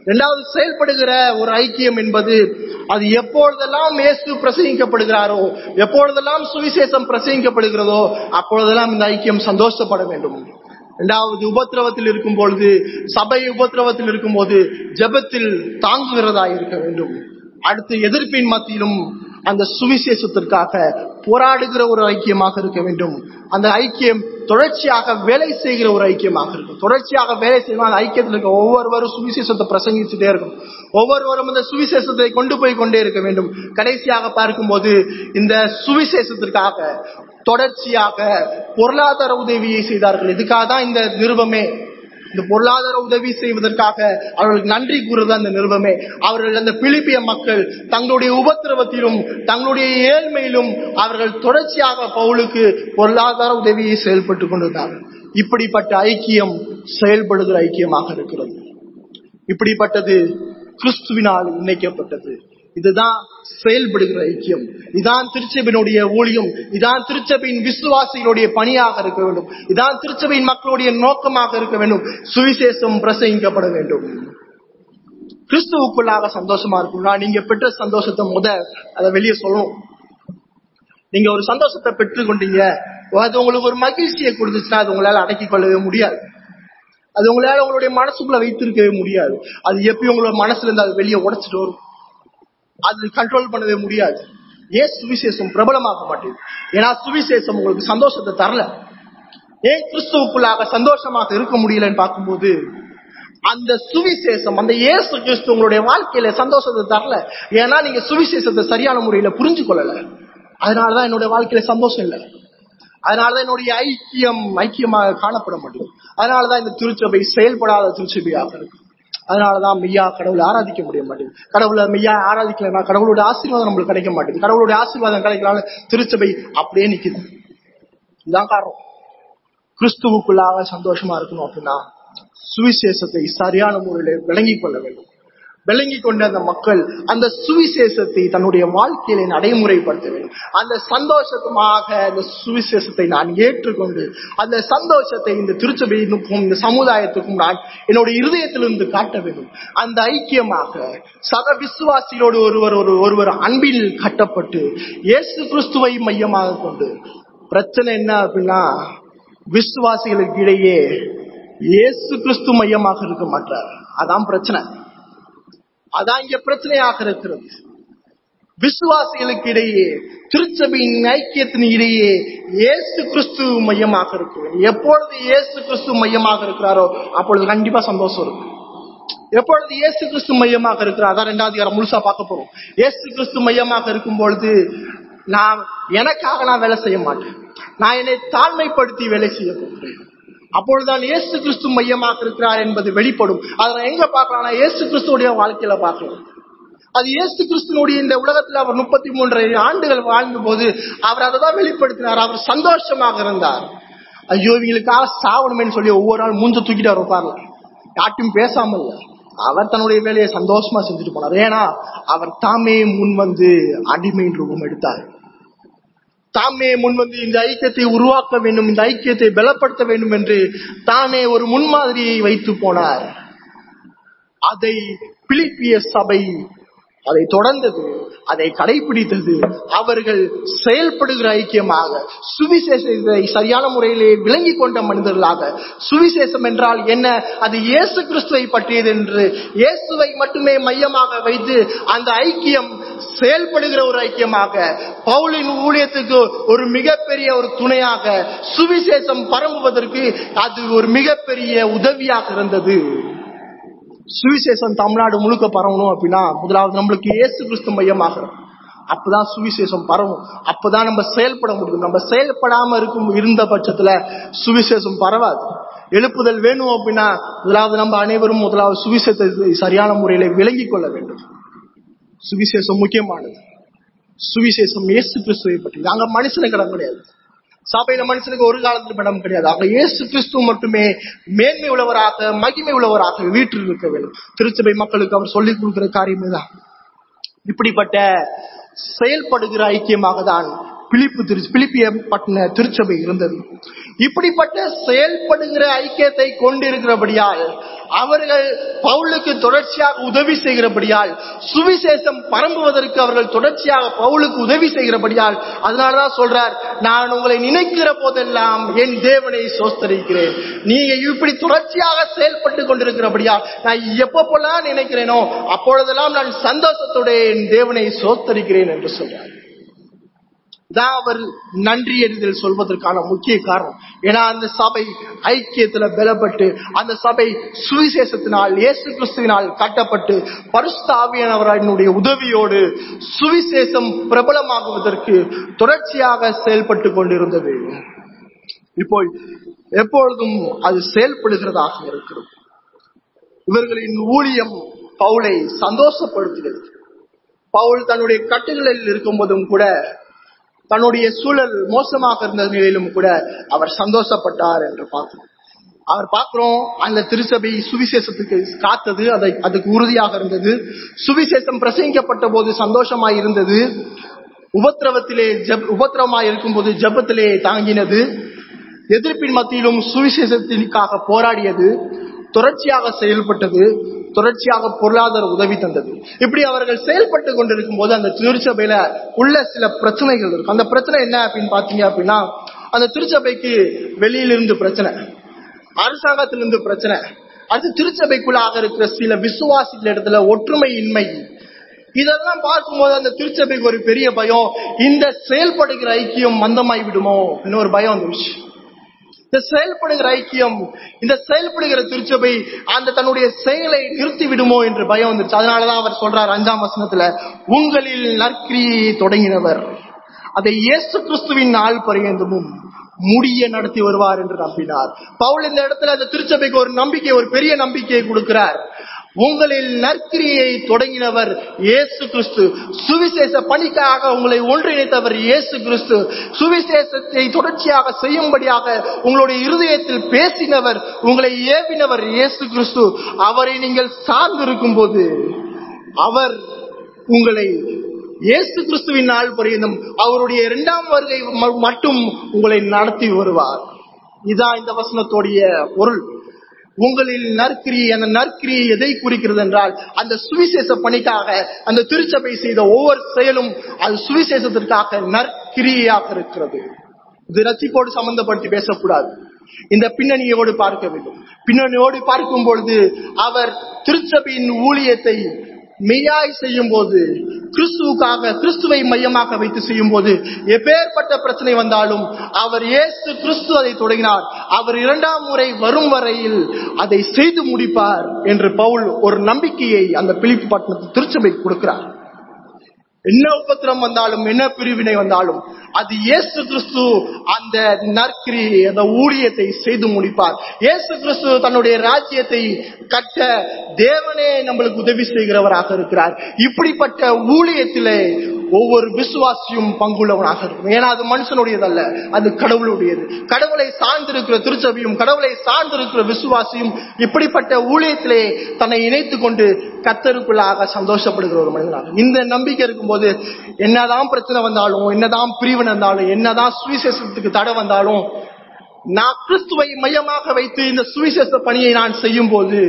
இரண்டாவது செயல்படுகிற ஒரு ஐக்கியம் என்பது அது எப்பொழுதெல்லாம் இயேசு பிரசங்கிக்கப்படுகிறாரோ எப்பொழுதெல்லாம் சுவிசேஷம் பிரசங்கிக்கப்படுகிறதோ அப்பொழுதெல்லாம் இந்த ஐக்கியம் சந்தோஷப்பட வேண்டும் இரண்டாவது உபத்திரவத்தில் இருக்கும் பொழுது சபை உபத்திரவத்தில் இருக்கும் போது ஜெபத்தில் தாங்குகிறதா இருக்க வேண்டும் அடுத்து எதிர்ப்பின் மத்தியிலும் அந்த சுவிசேஷத்திற்காக போராடுகிற ஒரு ஐக்கியமாக இருக்க வேண்டும் அந்த ஐக்கியம் தொடர்ச்சியாக வேலை செய்கிற ஒரு ஐக்கியமாக இருக்கும் தொடர்ச்சியாக வேலை செய்யணும் அந்த ஐக்கியத்தில் இருக்க ஒவ்வொருவரும் சுவிசேஷத்தை பிரசங்கிச்சுட்டே இருக்கும் ஒவ்வொருவரும் அந்த சுவிசேஷத்தை கொண்டு போய் கொண்டே இருக்க வேண்டும் கடைசியாக பார்க்கும்போது இந்த சுவிசேஷத்திற்காக தொடர்ச்சியாக பொருளாதார உதவியை செய்தார்கள் இதுக்காக தான் இந்த நிருபமே இந்த பொருளாதார உதவி செய்வதற்காக அவர்களுக்கு நன்றி கூறுறது அந்த நிருபமே அவர்கள் அந்த பிலிப்பிய மக்கள் தங்களுடைய உபத்திரவத்திலும் தங்களுடைய ஏழ்மையிலும் அவர்கள் தொடர்ச்சியாக பவுலுக்கு பொருளாதார உதவியை செயல்பட்டு கொண்டிருந்தார்கள் இப்படிப்பட்ட ஐக்கியம் செயல்படுகிற ஐக்கியமாக இருக்கிறது இப்படிப்பட்டது கிறிஸ்துவினால் இணைக்கப்பட்டது இதுதான் செயல்படுகிற ஐக்கியம் இதான் திருச்சபையினுடைய ஊழியம் இதான் திருச்சபையின் விசுவாசிகளுடைய பணியாக இருக்க வேண்டும் இதான் திருச்சபையின் மக்களுடைய நோக்கமாக இருக்க வேண்டும் சுவிசேஷம் பிரசங்கிக்கப்பட வேண்டும் கிறிஸ்துவுக்குள்ளாக சந்தோஷமா இருக்கும்னா நீங்க பெற்ற சந்தோஷத்தை முத அதை வெளியே சொல்லணும் நீங்க ஒரு சந்தோஷத்தை பெற்றுக் கொண்டீங்க அது உங்களுக்கு ஒரு மகிழ்ச்சியை கொடுத்துச்சுன்னா அது உங்களால அடக்கிக் கொள்ளவே முடியாது அது உங்களால உங்களுடைய மனசுக்குள்ள வைத்திருக்கவே முடியாது அது எப்படி உங்களோட மனசுல இருந்து அது வெளியே உடைச்சிட்டு வரும் அது கண்ட்ரோல் பண்ணவே முடியாது ஏன் சுவிசேஷம் பிரபலமாக மாட்டேங்குது ஏன்னா சுவிசேஷம் உங்களுக்கு சந்தோஷத்தை தரல ஏன் கிறிஸ்துவுக்குள்ளாக சந்தோஷமாக இருக்க முடியலன்னு பார்க்கும்போது அந்த சுவிசேஷம் அந்த இயேசு கிறிஸ்து உங்களுடைய வாழ்க்கையில சந்தோஷத்தை தரல ஏன்னா நீங்க சுவிசேஷத்தை சரியான முறையில புரிஞ்சு கொள்ளல அதனாலதான் என்னுடைய வாழ்க்கையில சந்தோஷம் இல்லை அதனாலதான் என்னுடைய ஐக்கியம் ஐக்கியமாக காணப்பட மாட்டேங்குது அதனாலதான் இந்த திருச்சபை செயல்படாத திருச்சபையாக இருக்கு அதனாலதான் மெய்யா கடவுளை ஆராதிக்க முடிய மாட்டேங்குது கடவுளை மெய்யா ஆராதிக்கலன்னா கடவுளோட ஆசீர்வாதம் நம்மளுக்கு கிடைக்க மாட்டேங்குது கடவுளுடைய ஆசீர்வாதம் கிடைக்கலாம்னு திருச்சபை அப்படியே நிக்குது இதுதான் காரணம் கிறிஸ்துவுக்குள்ளாக சந்தோஷமா இருக்கணும் அப்படின்னா சுவிசேஷத்தை சரியான முறையில விளங்கிக் கொள்ள வேண்டும் விளங்கிக் கொண்ட அந்த மக்கள் அந்த சுவிசேஷத்தை தன்னுடைய வாழ்க்கையில நடைமுறைப்படுத்த வேண்டும் அந்த சந்தோஷமாக அந்த சுவிசேஷத்தை நான் ஏற்றுக்கொண்டு அந்த சந்தோஷத்தை இந்த திருச்சபையினுக்கும் இந்த சமுதாயத்துக்கும் நான் என்னுடைய இருதயத்திலிருந்து காட்ட வேண்டும் அந்த ஐக்கியமாக சக விசுவாசிகளோடு ஒருவர் ஒரு ஒருவர் அன்பில் கட்டப்பட்டு இயேசு கிறிஸ்துவை மையமாக கொண்டு பிரச்சனை என்ன அப்படின்னா விசுவாசிகளுக்கு இடையே இயேசு கிறிஸ்து மையமாக இருக்க மாட்டார் அதான் பிரச்சனை அதான் இங்க பிரச்சனையாக இருக்கிறது விசுவாசிகளுக்கு இடையே திருச்சபையின் ஐக்கியத்தின் இடையே இயேசு கிறிஸ்து மையமாக இருக்கும் எப்பொழுது இயேசு கிறிஸ்து மையமாக இருக்கிறாரோ அப்பொழுது கண்டிப்பா சந்தோஷம் இருக்கும் எப்பொழுது இயேசு கிறிஸ்து மையமாக இருக்கிறார் அதான் ரெண்டாவது அதிகாரம் முழுசா பார்க்க போறோம் இயேசு கிறிஸ்து மையமாக இருக்கும் பொழுது நான் எனக்காக நான் வேலை செய்ய மாட்டேன் நான் என்னை தாழ்மைப்படுத்தி வேலை செய்ய போகிறேன் அப்பொழுதுதான் இயேசு கிறிஸ்து மையமாக இருக்கிறார் என்பது வெளிப்படும் அதை எங்க பார்க்கலாம் இயேசு கிறிஸ்துடைய வாழ்க்கையில பார்க்கலாம் அது இயேசு கிறிஸ்துனுடைய இந்த உலகத்தில் அவர் முப்பத்தி மூன்று ஆண்டுகள் வாழ்ந்த போது அவர் அதை தான் வெளிப்படுத்தினார் அவர் சந்தோஷமாக இருந்தார் ஐயோ இவங்களுக்காக சாவணுமேன்னு சொல்லி ஒவ்வொரு நாள் மூஞ்ச தூக்கிட்டு அவர் உட்காரல யார்ட்டும் பேசாமல் அவர் தன்னுடைய வேலையை சந்தோஷமா செஞ்சுட்டு போனார் ஏன்னா அவர் தாமே முன் வந்து அடிமையின் ரூபம் எடுத்தார் தாமே முன் வந்து இந்த ஐக்கியத்தை உருவாக்க வேண்டும் இந்த ஐக்கியத்தை பலப்படுத்த வேண்டும் என்று தானே ஒரு முன்மாதிரியை வைத்து போனார் அதை பிலிப்பிய சபை அதை தொடர்ந்தது அதை கடைபிடித்தது அவர்கள் செயல்படுகிற ஐக்கியமாக சுவிசேஷத்தை சரியான முறையிலே விளங்கி கொண்ட மனிதர்களாக சுவிசேஷம் என்றால் என்ன அது இயேசு கிறிஸ்துவை பற்றியது என்று இயேசுவை மட்டுமே மையமாக வைத்து அந்த ஐக்கியம் செயல்படுகிற ஒரு ஐக்கியமாக பவுலின் ஊழியத்துக்கு ஒரு மிகப்பெரிய ஒரு துணையாக சுவிசேஷம் பரம்புவதற்கு அது ஒரு மிகப்பெரிய உதவியாக இருந்தது சுவிசேஷம் தமிழ்நாடு முழுக்க பரவணும் அப்படின்னா முதலாவது நம்மளுக்கு இயேசு கிறிஸ்து மையமாக இருக்கும். அப்பதான் சுவிசேஷம் பரவும் அப்பதான் நம்ம செயல்பட முடியும் நம்ம செயல்படாம இருக்கும் இருந்த பட்சத்துல சுவிசேஷம் பரவாது எழுப்புதல் வேணும் அப்படின்னா முதலாவது நம்ம அனைவரும் முதலாவது சுவிசேஷத்தை சரியான முறையில விளங்கிக் கொள்ள வேண்டும் சுவிசேஷம் முக்கியமானது சுவிசேஷம் இயேசு கிறிஸ்துவை பற்றி அங்க மனுஷனுக்கு இடம் கிடையாது சபையில மனுஷனுக்கு ஒரு காலத்துல இடம் கிடையாது அங்க இயேசு கிறிஸ்து மட்டுமே மேன்மை உள்ளவராக மகிமை உள்ளவராக வீட்டில் இருக்க வேண்டும் திருச்சபை மக்களுக்கு அவர் சொல்லிக் கொடுக்கிற காரியமே தான் இப்படிப்பட்ட செயல்படுகிற ஐக்கியமாக தான் பிலிப்பு திரு பிலிப்பிய பட்டின திருச்சபை இருந்தது இப்படிப்பட்ட செயல்படுகிற ஐக்கியத்தை கொண்டிருக்கிறபடியால் அவர்கள் பவுலுக்கு தொடர்ச்சியாக உதவி செய்கிறபடியால் சுவிசேஷம் பரம்புவதற்கு அவர்கள் தொடர்ச்சியாக பவுலுக்கு உதவி செய்கிறபடியால் அதனாலதான் சொல்றார் நான் உங்களை நினைக்கிற போதெல்லாம் என் தேவனை சோஸ்தரிக்கிறேன் நீங்க இப்படி தொடர்ச்சியாக செயல்பட்டு கொண்டிருக்கிறபடியால் நான் எப்பப்பெல்லாம் நினைக்கிறேனோ அப்பொழுதெல்லாம் நான் சந்தோஷத்தோட என் தேவனை சோஸ்தரிக்கிறேன் என்று சொல்றார் தான் அவர் நன்றி எறிதல் சொல்வதற்கான முக்கிய காரணம் ஏன்னா அந்த சபை ஐக்கியத்துல பலப்பட்டு அந்த சபை சுவிசேஷத்தினால் இயேசு கிறிஸ்துவினால் கட்டப்பட்டு பரிசுத்தாவியானவரினுடைய உதவியோடு சுவிசேஷம் பிரபலமாகுவதற்கு தொடர்ச்சியாக செயல்பட்டு கொண்டிருந்தது இப்போ எப்பொழுதும் அது செயல்படுகிறதாக இருக்கிறது இவர்களின் ஊழியம் பவுலை சந்தோஷப்படுத்துகிறது பவுல் தன்னுடைய கட்டுகளில் இருக்கும்போதும் கூட தன்னுடைய சூழல் மோசமாக இருந்த நிலையிலும் கூட அவர் சந்தோஷப்பட்டார் என்று பார்க்கிறோம் அவர் பார்க்கிறோம் அந்த திருச்சபை சுவிசேஷத்துக்கு காத்தது அதை அதுக்கு உறுதியாக இருந்தது சுவிசேஷம் பிரசங்கிக்கப்பட்ட போது சந்தோஷமாய் இருந்தது உபத்திரவத்திலே ஜப் உபத்திரவமாய் இருக்கும்போது ஜபத்திலே தாங்கினது எதிர்ப்பின் மத்தியிலும் சுவிசேஷத்திற்காக போராடியது தொடர்ச்சியாக செயல்பட்டது தொடர்ச்சியாக பொருளாதார உதவி தந்தது இப்படி அவர்கள் செயல்பட்டு கொண்டிருக்கும் போது அந்த திருச்சபையில உள்ள சில பிரச்சனைகள் இருக்கும் அந்த பிரச்சனை என்ன அப்படின்னு பாத்தீங்க அப்படின்னா அந்த திருச்சபைக்கு வெளியிலிருந்து பிரச்சனை அரசாங்கத்திலிருந்து பிரச்சனை அடுத்து திருச்சபைக்குள்ளாக இருக்கிற சில விசுவாசிகள் இடத்துல ஒற்றுமை இன்மை இதெல்லாம் பார்க்கும்போது அந்த திருச்சபைக்கு ஒரு பெரிய பயம் இந்த செயல்படுகிற ஐக்கியம் மந்தமாய் விடுமோ இன்னொரு பயம் வந்துருச்சு இந்த செயல்படுகிற ஐக்கியம் இந்த செயல்படுகிற திருச்சபை அந்த தன்னுடைய செயலை நிறுத்தி விடுமோ என்று பயம் வந்துருச்சு அதனாலதான் அவர் சொல்றார் அஞ்சாம் வசனத்துல உங்களில் நற்கிரியை தொடங்கினவர் அதை இயேசு கிறிஸ்துவின் நாள் பரியந்தமும் முடிய நடத்தி வருவார் என்று நம்பினார் பவுல் இந்த இடத்துல அந்த திருச்சபைக்கு ஒரு நம்பிக்கை ஒரு பெரிய நம்பிக்கையை கொடுக்கிறார் உங்களில் நற்கிரியை தொடங்கினவர் இயேசு கிறிஸ்து சுவிசேஷ பணிக்காக உங்களை ஒன்றிணைத்தவர் இயேசு கிறிஸ்து சுவிசேஷத்தை தொடர்ச்சியாக செய்யும்படியாக உங்களுடைய இருதயத்தில் பேசினவர் உங்களை ஏவினவர் இயேசு கிறிஸ்து அவரை நீங்கள் சார்ந்திருக்கும் போது அவர் உங்களை இயேசு கிறிஸ்துவின் நாள் பரியந்தம் அவருடைய இரண்டாம் வருகை ம- மட்டும் உங்களை நடத்தி வருவார் இதான் இந்த வசனத்தோடைய பொருள் உங்களில் நற்கிரியை அந்த நற்கிரியை எதை குறிக்கிறது என்றால் அந்த சுவிசேஷ பணிக்காக அந்த திருச்சபை செய்த ஒவ்வொரு செயலும் அது சுவிசேஷத்திற்காக நற்கிரியாக இருக்கிறது இது ரட்சிப்போடு சம்பந்தப்படுத்தி பேசக்கூடாது இந்த பின்னணியோடு பார்க்க வேண்டும் பின்னணியோடு பார்க்கும் பொழுது அவர் திருச்சபையின் ஊழியத்தை மெய்யாய் செய்யும் போது கிறிஸ்துவுக்காக கிறிஸ்துவை மையமாக வைத்து செய்யும் போது எப்பேற்பட்ட பிரச்சனை வந்தாலும் அவர் இயேசு கிறிஸ்து அதை தொடங்கினார் அவர் இரண்டாம் முறை வரும் வரையில் அதை செய்து முடிப்பார் என்று பவுல் ஒரு நம்பிக்கையை அந்த பிலிப்பு பட்டணத்து திருச்சபை கொடுக்கிறார் என்ன உபத்திரம் வந்தாலும் என்ன பிரிவினை வந்தாலும் அது இயேசு கிறிஸ்து அந்த நற்கிரி அந்த ஊழியத்தை செய்து முடிப்பார் இயேசு கிறிஸ்து தன்னுடைய ராஜ்யத்தை கட்ட தேவனே நம்மளுக்கு உதவி செய்கிறவராக இருக்கிறார் இப்படிப்பட்ட ஊழியத்திலே ஒவ்வொரு விசுவாசியும் பங்குள்ளவனாக இருக்கும் ஏன்னா அது மனுஷனுடையதல்ல அது கடவுளுடையது கடவுளை சார்ந்திருக்கிற திருச்சபையும் கடவுளை சார்ந்திருக்கிற விசுவாசியும் இப்படிப்பட்ட ஊழியத்திலே தன்னை இணைத்துக் கொண்டு கத்தருக்குள்ளாக சந்தோஷப்படுகிற ஒரு மனிதனாக இந்த நம்பிக்கை இருக்கும்போது என்னதான் பிரச்சனை வந்தாலும் என்னதான் பிரிவினை வந்தாலும் என்னதான் சுவிசேஷத்துக்கு தடை வந்தாலும் நான் கிறிஸ்துவை மையமாக வைத்து இந்த சுவிசேஷ பணியை நான் செய்யும் போது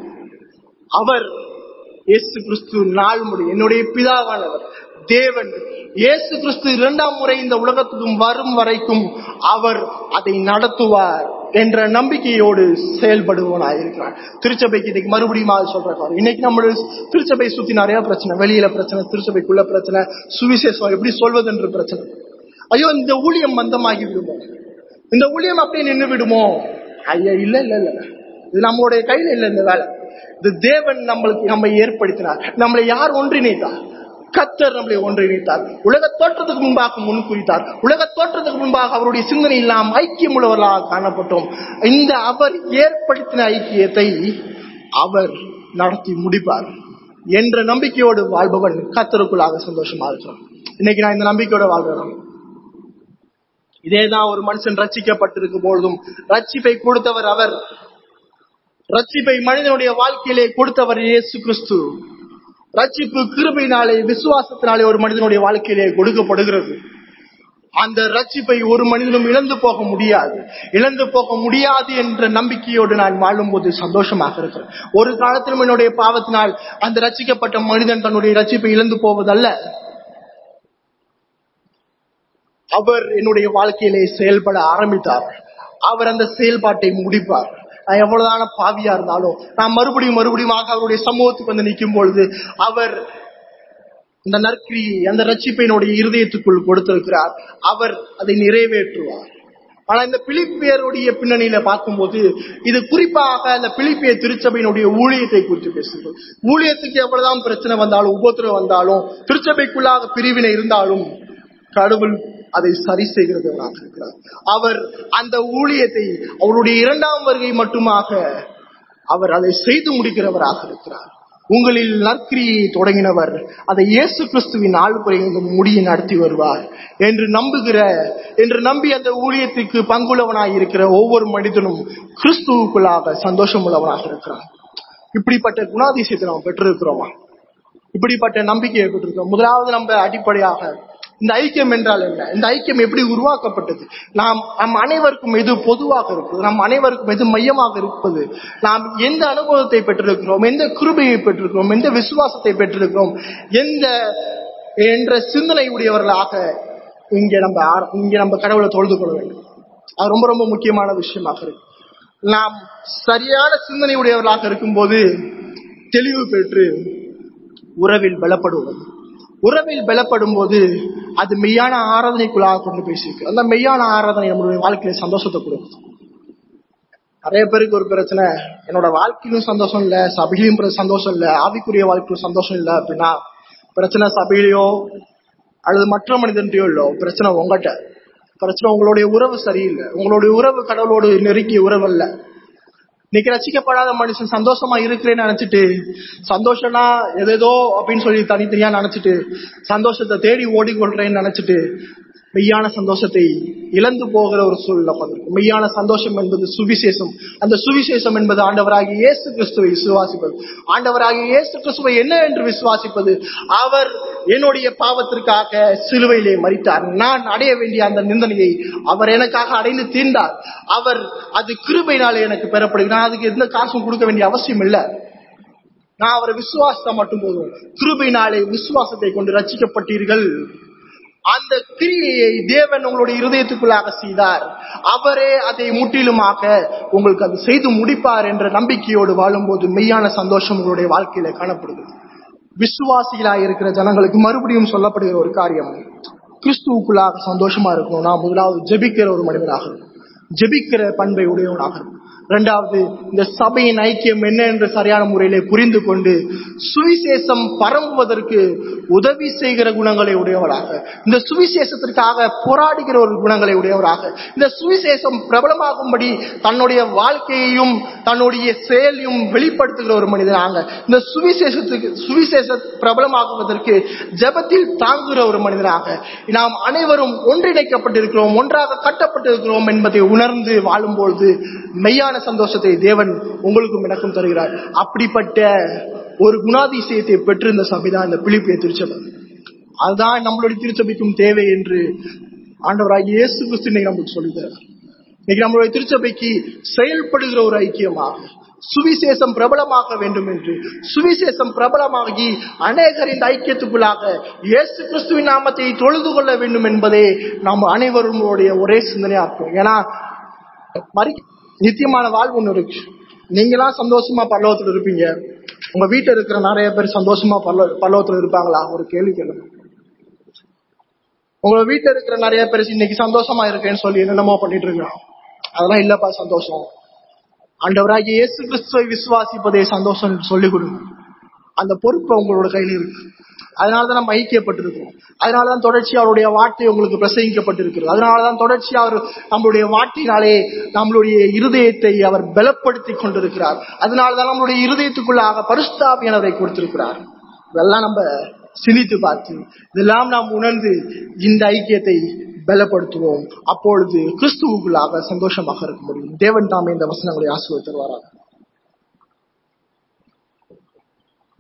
அவர் இயேசு கிறிஸ்து நாள் முறை என்னுடைய பிதாவானவர் தேவன் இயேசு கிறிஸ்து இரண்டாம் முறை இந்த உலகத்துக்கும் வரும் வரைக்கும் அவர் அதை நடத்துவார் என்ற நம்பிக்கையோடு செயல்படுவனாக இருக்கிறார் திருச்சபைக்கு இன்னைக்கு மறுபடியும் அது சொல்றாரு இன்னைக்கு நம்ம திருச்சபை சுத்தி நிறைய பிரச்சனை வெளியில பிரச்சனை திருச்சபைக்குள்ள பிரச்சனை சுவிசேஷம் எப்படி சொல்வது என்று பிரச்சனை ஐயோ இந்த ஊழியம் மந்தமாகி விடுமோ இந்த ஊழியம் அப்படியே நின்று விடுமோ ஐயா இல்ல இல்ல இல்ல இது நம்மளுடைய கையில இல்ல இந்த வேலை இது தேவன் நம்மளுக்கு நம்மை ஏற்படுத்தினார் நம்மளை யார் ஒன்றிணைத்தார் கத்தர் நம்மளை ஒன்றிணைத்தார் உலக தோற்றத்துக்கு முன்பாக முன் குறித்தார் உலக தோற்றத்துக்கு முன்பாக அவருடைய சிந்தனை நாம் ஐக்கியம் உள்ளவர்களாக காணப்பட்டோம் இந்த அவர் ஏற்படுத்தின ஐக்கியத்தை அவர் நடத்தி முடிப்பார் என்ற நம்பிக்கையோடு வாழ்பவன் கத்தருக்குள்ளாக சந்தோஷமா இருக்கிறான் இன்னைக்கு நான் இந்த நம்பிக்கையோட வாழ்றேன் இதேதான் ஒரு மனுஷன் ரட்சிக்கப்பட்டிருக்கும் பொழுதும் ரட்சிப்பை கொடுத்தவர் அவர் ரட்சிப்பை மனிதனுடைய வாழ்க்கையிலே கொடுத்தவர் இயேசு கிறிஸ்து ரட்சிப்பு கிருபையினாலே விசுவாசத்தினாலே ஒரு மனிதனுடைய வாழ்க்கையிலே கொடுக்கப்படுகிறது அந்த ரட்சிப்பை ஒரு மனிதனும் இழந்து போக முடியாது இழந்து போக முடியாது என்ற நம்பிக்கையோடு நான் வாழும்போது சந்தோஷமாக இருக்கிறேன் ஒரு காலத்திலும் என்னுடைய பாவத்தினால் அந்த ரட்சிக்கப்பட்ட மனிதன் தன்னுடைய ரட்சிப்பை இழந்து போவதல்ல அவர் என்னுடைய வாழ்க்கையிலே செயல்பட ஆரம்பித்தார் அவர் அந்த செயல்பாட்டை முடிப்பார் நான் எவ்வளவுதான பாவியா இருந்தாலும் நான் மறுபடியும் மறுபடியும் அவருடைய சமூகத்துக்கு வந்து நிற்கும் பொழுது அவர் இந்த நற்கிரி அந்த ரட்சிப்பினுடைய இருதயத்துக்குள் கொடுத்திருக்கிறார் அவர் அதை நிறைவேற்றுவார் ஆனா இந்த பிலிப்பியருடைய பின்னணியில பார்க்கும்போது இது குறிப்பாக அந்த பிலிப்பிய திருச்சபையினுடைய ஊழியத்தை குறித்து பேசுகிறது ஊழியத்துக்கு எவ்வளவுதான் பிரச்சனை வந்தாலும் உபத்திரம் வந்தாலும் திருச்சபைக்குள்ளாக பிரிவினை இருந்தாலும் கடவுள் அதை சரி செய்கிறவராக இருக்கிறார் அவர் அந்த ஊழியத்தை அவருடைய இரண்டாம் வருகை மட்டுமாக அவர் அதை செய்து முடிக்கிறவராக இருக்கிறார் உங்களில் நற்கிரியை தொடங்கினவர் அதை இயேசு கிறிஸ்துவின் ஆழ்புரை முடிய நடத்தி வருவார் என்று நம்புகிற என்று நம்பி அந்த ஊழியத்துக்கு பங்குள்ளவனாய் இருக்கிற ஒவ்வொரு மனிதனும் கிறிஸ்துவுக்குள்ளாக சந்தோஷம் உள்ளவனாக இருக்கிறான் இப்படிப்பட்ட குணாதிசயத்தை நாம் பெற்றிருக்கிறோமா இப்படிப்பட்ட நம்பிக்கையை பெற்றிருக்கிறோம் முதலாவது நம்ம அடிப்படையாக இந்த ஐக்கியம் என்றால் என்ன இந்த ஐக்கியம் எப்படி உருவாக்கப்பட்டது நாம் நம் அனைவருக்கும் எது பொதுவாக இருப்பது நம் அனைவருக்கும் எது மையமாக இருப்பது நாம் எந்த அனுபவத்தை பெற்றிருக்கிறோம் எந்த கிருபையை பெற்றிருக்கிறோம் எந்த விசுவாசத்தை பெற்றிருக்கிறோம் எந்த என்ற சிந்தனை உடையவர்களாக இங்க நம்ம ஆர- இங்க நம்ம கடவுளை தொழுது கொள்ள வேண்டும் அது ரொம்ப ரொம்ப முக்கியமான விஷயமாக இருக்கு நாம் சரியான சிந்தனை உடையவர்களாக இருக்கும்போது தெளிவு பெற்று உறவில் பலப்படுவோம் உறவில் பலப்படும் போது அது மெய்யான ஆராதனைக்குள்ளாக கொண்டு பேசியிருக்கு அந்த மெய்யான ஆராதனை நம்மளுடைய வாழ்க்கையில சந்தோஷத்தை கொடுக்கும் நிறைய பேருக்கு ஒரு பிரச்சனை என்னோட வாழ்க்கையிலும் சந்தோஷம் இல்ல சபையிலும் பிர- சந்தோஷம் இல்ல ஆவிக்குரிய வாழ்க்கையிலும் சந்தோஷம் இல்ல அப்படின்னா பிரச்சனை சபையிலையோ அல்லது மற்ற மனிதன்டையோ இல்லோ பிரச்சனை உங்ககிட்ட பிரச்சனை உங்களுடைய உறவு சரியில்லை உங்களுடைய உறவு கடவுளோடு நெருங்கிய உறவு அல்ல இன்னைக்கு ரசிக்கப்படாத மனுஷன் சந்தோஷமா இருக்கிறேன்னு நினைச்சிட்டு சந்தோஷம்னா எதேதோ அப்படின்னு சொல்லி தனித்தனியா நினைச்சிட்டு சந்தோஷத்தை தேடி ஓடிக்கொள்றேன்னு நினைச்சிட்டு மெய்யான சந்தோஷத்தை இழந்து போகிற ஒரு சூழ்நிலை வந்திருக்கு மெய்யான சந்தோஷம் என்பது சுவிசேஷம் அந்த சுவிசேஷம் என்பது ஆண்டவராகிய இயேசு கிறிஸ்துவை விசுவாசிப்பது ஆண்டவராகிய இயேசு கிறிஸ்துவை என்ன என்று விசுவாசிப்பது அவர் என்னுடைய பாவத்திற்காக சிலுவையிலே மறித்தார் நான் அடைய வேண்டிய அந்த நிந்தனையை அவர் எனக்காக அடைந்து தீர்ந்தார் அவர் அது கிருபையினாலே எனக்கு பெறப்படுகிறது நான் அதுக்கு எந்த காசும் கொடுக்க வேண்டிய அவசியம் இல்லை நான் அவரை விசுவாசத்தை மட்டும் போதும் கிருபையினாலே விசுவாசத்தை கொண்டு ரட்சிக்கப்பட்டீர்கள் அந்த கிரியையை தேவன் உங்களுடைய இருதயத்துக்குள்ளாக செய்தார் அவரே அதை முற்றிலுமாக உங்களுக்கு அது செய்து முடிப்பார் என்ற நம்பிக்கையோடு வாழும்போது மெய்யான சந்தோஷம் உங்களுடைய வாழ்க்கையில காணப்படுது விசுவாசிகளாக இருக்கிற ஜனங்களுக்கு மறுபடியும் சொல்லப்படுகிற ஒரு காரியம் கிறிஸ்துவுக்குள்ளாக சந்தோஷமா இருக்கணும் நான் முதலாவது ஜெபிக்கிற ஒரு மனிதனாக இருக்கணும். ஜெபிக்கிற பண்பை உடையவனாக இருக்கணும். இரண்டாவது இந்த சபையின் ஐக்கியம் என்ன என்று சரியான முறையிலே புரிந்து கொண்டு சுவிசேஷம் பரம்புவதற்கு உதவி செய்கிற குணங்களை உடையவராக இந்த சுவிசேஷத்திற்காக போராடுகிற ஒரு குணங்களை உடையவராக இந்த சுவிசேஷம் பிரபலமாகும்படி தன்னுடைய வாழ்க்கையையும் தன்னுடைய செயலையும் வெளிப்படுத்துகிற ஒரு மனிதனாக இந்த சுவிசேஷத்துக்கு சுவிசேஷ பிரபலமாகுவதற்கு ஜெபத்தில் தாங்குகிற ஒரு மனிதனாக நாம் அனைவரும் ஒன்றிணைக்கப்பட்டிருக்கிறோம் ஒன்றாக கட்டப்பட்டிருக்கிறோம் என்பதை உணர்ந்து வாழும்பொழுது மெய்யான சந்தோஷத்தை தேவன் உங்களுக்கும் எனக்கும் தருகிறார் அப்படிப்பட்ட ஒரு குணாதிசயத்தை பெற்று இந்த சபைதான் இந்த பிலிப்பிய திருச்சபை அதுதான் நம்மளுடைய திருச்சபைக்கும் தேவை என்று ஆண்டவராகிய இயேசு கிறிஸ்து இன்னைக்கு நமக்கு சொல்லித்தரார் இன்னைக்கு நம்மளுடைய திருச்சபைக்கு செயல்படுகிற ஒரு ஐக்கியமாக சுவிசேஷம் பிரபலமாக வேண்டும் என்று சுவிசேஷம் பிரபலமாகி அநேகர் இந்த ஐக்கியத்துக்குள்ளாக இயேசு கிறிஸ்துவின் நாமத்தை தொழுது கொள்ள வேண்டும் என்பதே நாம் அனைவருடைய ஒரே சிந்தனையா இருக்கும் ஏன்னா மறி நித்தியமான வாழ்வு ஒண்ணு இருக்கு நீங்களாம் சந்தோஷமா பல்லவத்துல இருப்பீங்க உங்க வீட்டுல இருக்கிற நிறைய பேர் சந்தோஷமா பல்ல பல்லவத்துல இருப்பாங்களா ஒரு கேள்வி கேளுங்க உங்க வீட்டுல இருக்கிற நிறைய பேர் இன்னைக்கு சந்தோஷமா இருக்கேன்னு சொல்லி என்னென்னமோ பண்ணிட்டு இருக்கான் அதெல்லாம் இல்லப்பா சந்தோஷம் ஆண்டவராகிய இயேசு கிறிஸ்துவை விசுவாசிப்பதே சந்தோஷம் என்று சொல்லிக் கொடுங்க அந்த பொறுப்பு உங்களோட கையில இருக்கு அதனாலதான் நம்ம ஐக்கியப்பட்டிருக்கிறோம் அதனாலதான் தொடர்ச்சி அவருடைய வார்த்தை உங்களுக்கு பிரசங்கிக்கப்பட்டிருக்கிறது அதனாலதான் தொடர்ச்சி அவர் நம்மளுடைய வார்த்தையினாலே நம்மளுடைய இருதயத்தை அவர் பலப்படுத்தி கொண்டிருக்கிறார் அதனாலதான் நம்மளுடைய இருதயத்துக்குள்ளாக பரிசுத்தாபியானவரை கொடுத்திருக்கிறார் இதெல்லாம் நம்ம சிந்தித்து பார்த்து இதெல்லாம் நாம் உணர்ந்து இந்த ஐக்கியத்தை பலப்படுத்துவோம் அப்பொழுது கிறிஸ்துவுக்குள்ளாக சந்தோஷமாக இருக்க முடியும் தேவன் தாமே இந்த வசனங்களை ஆசிரியர் தருவாராக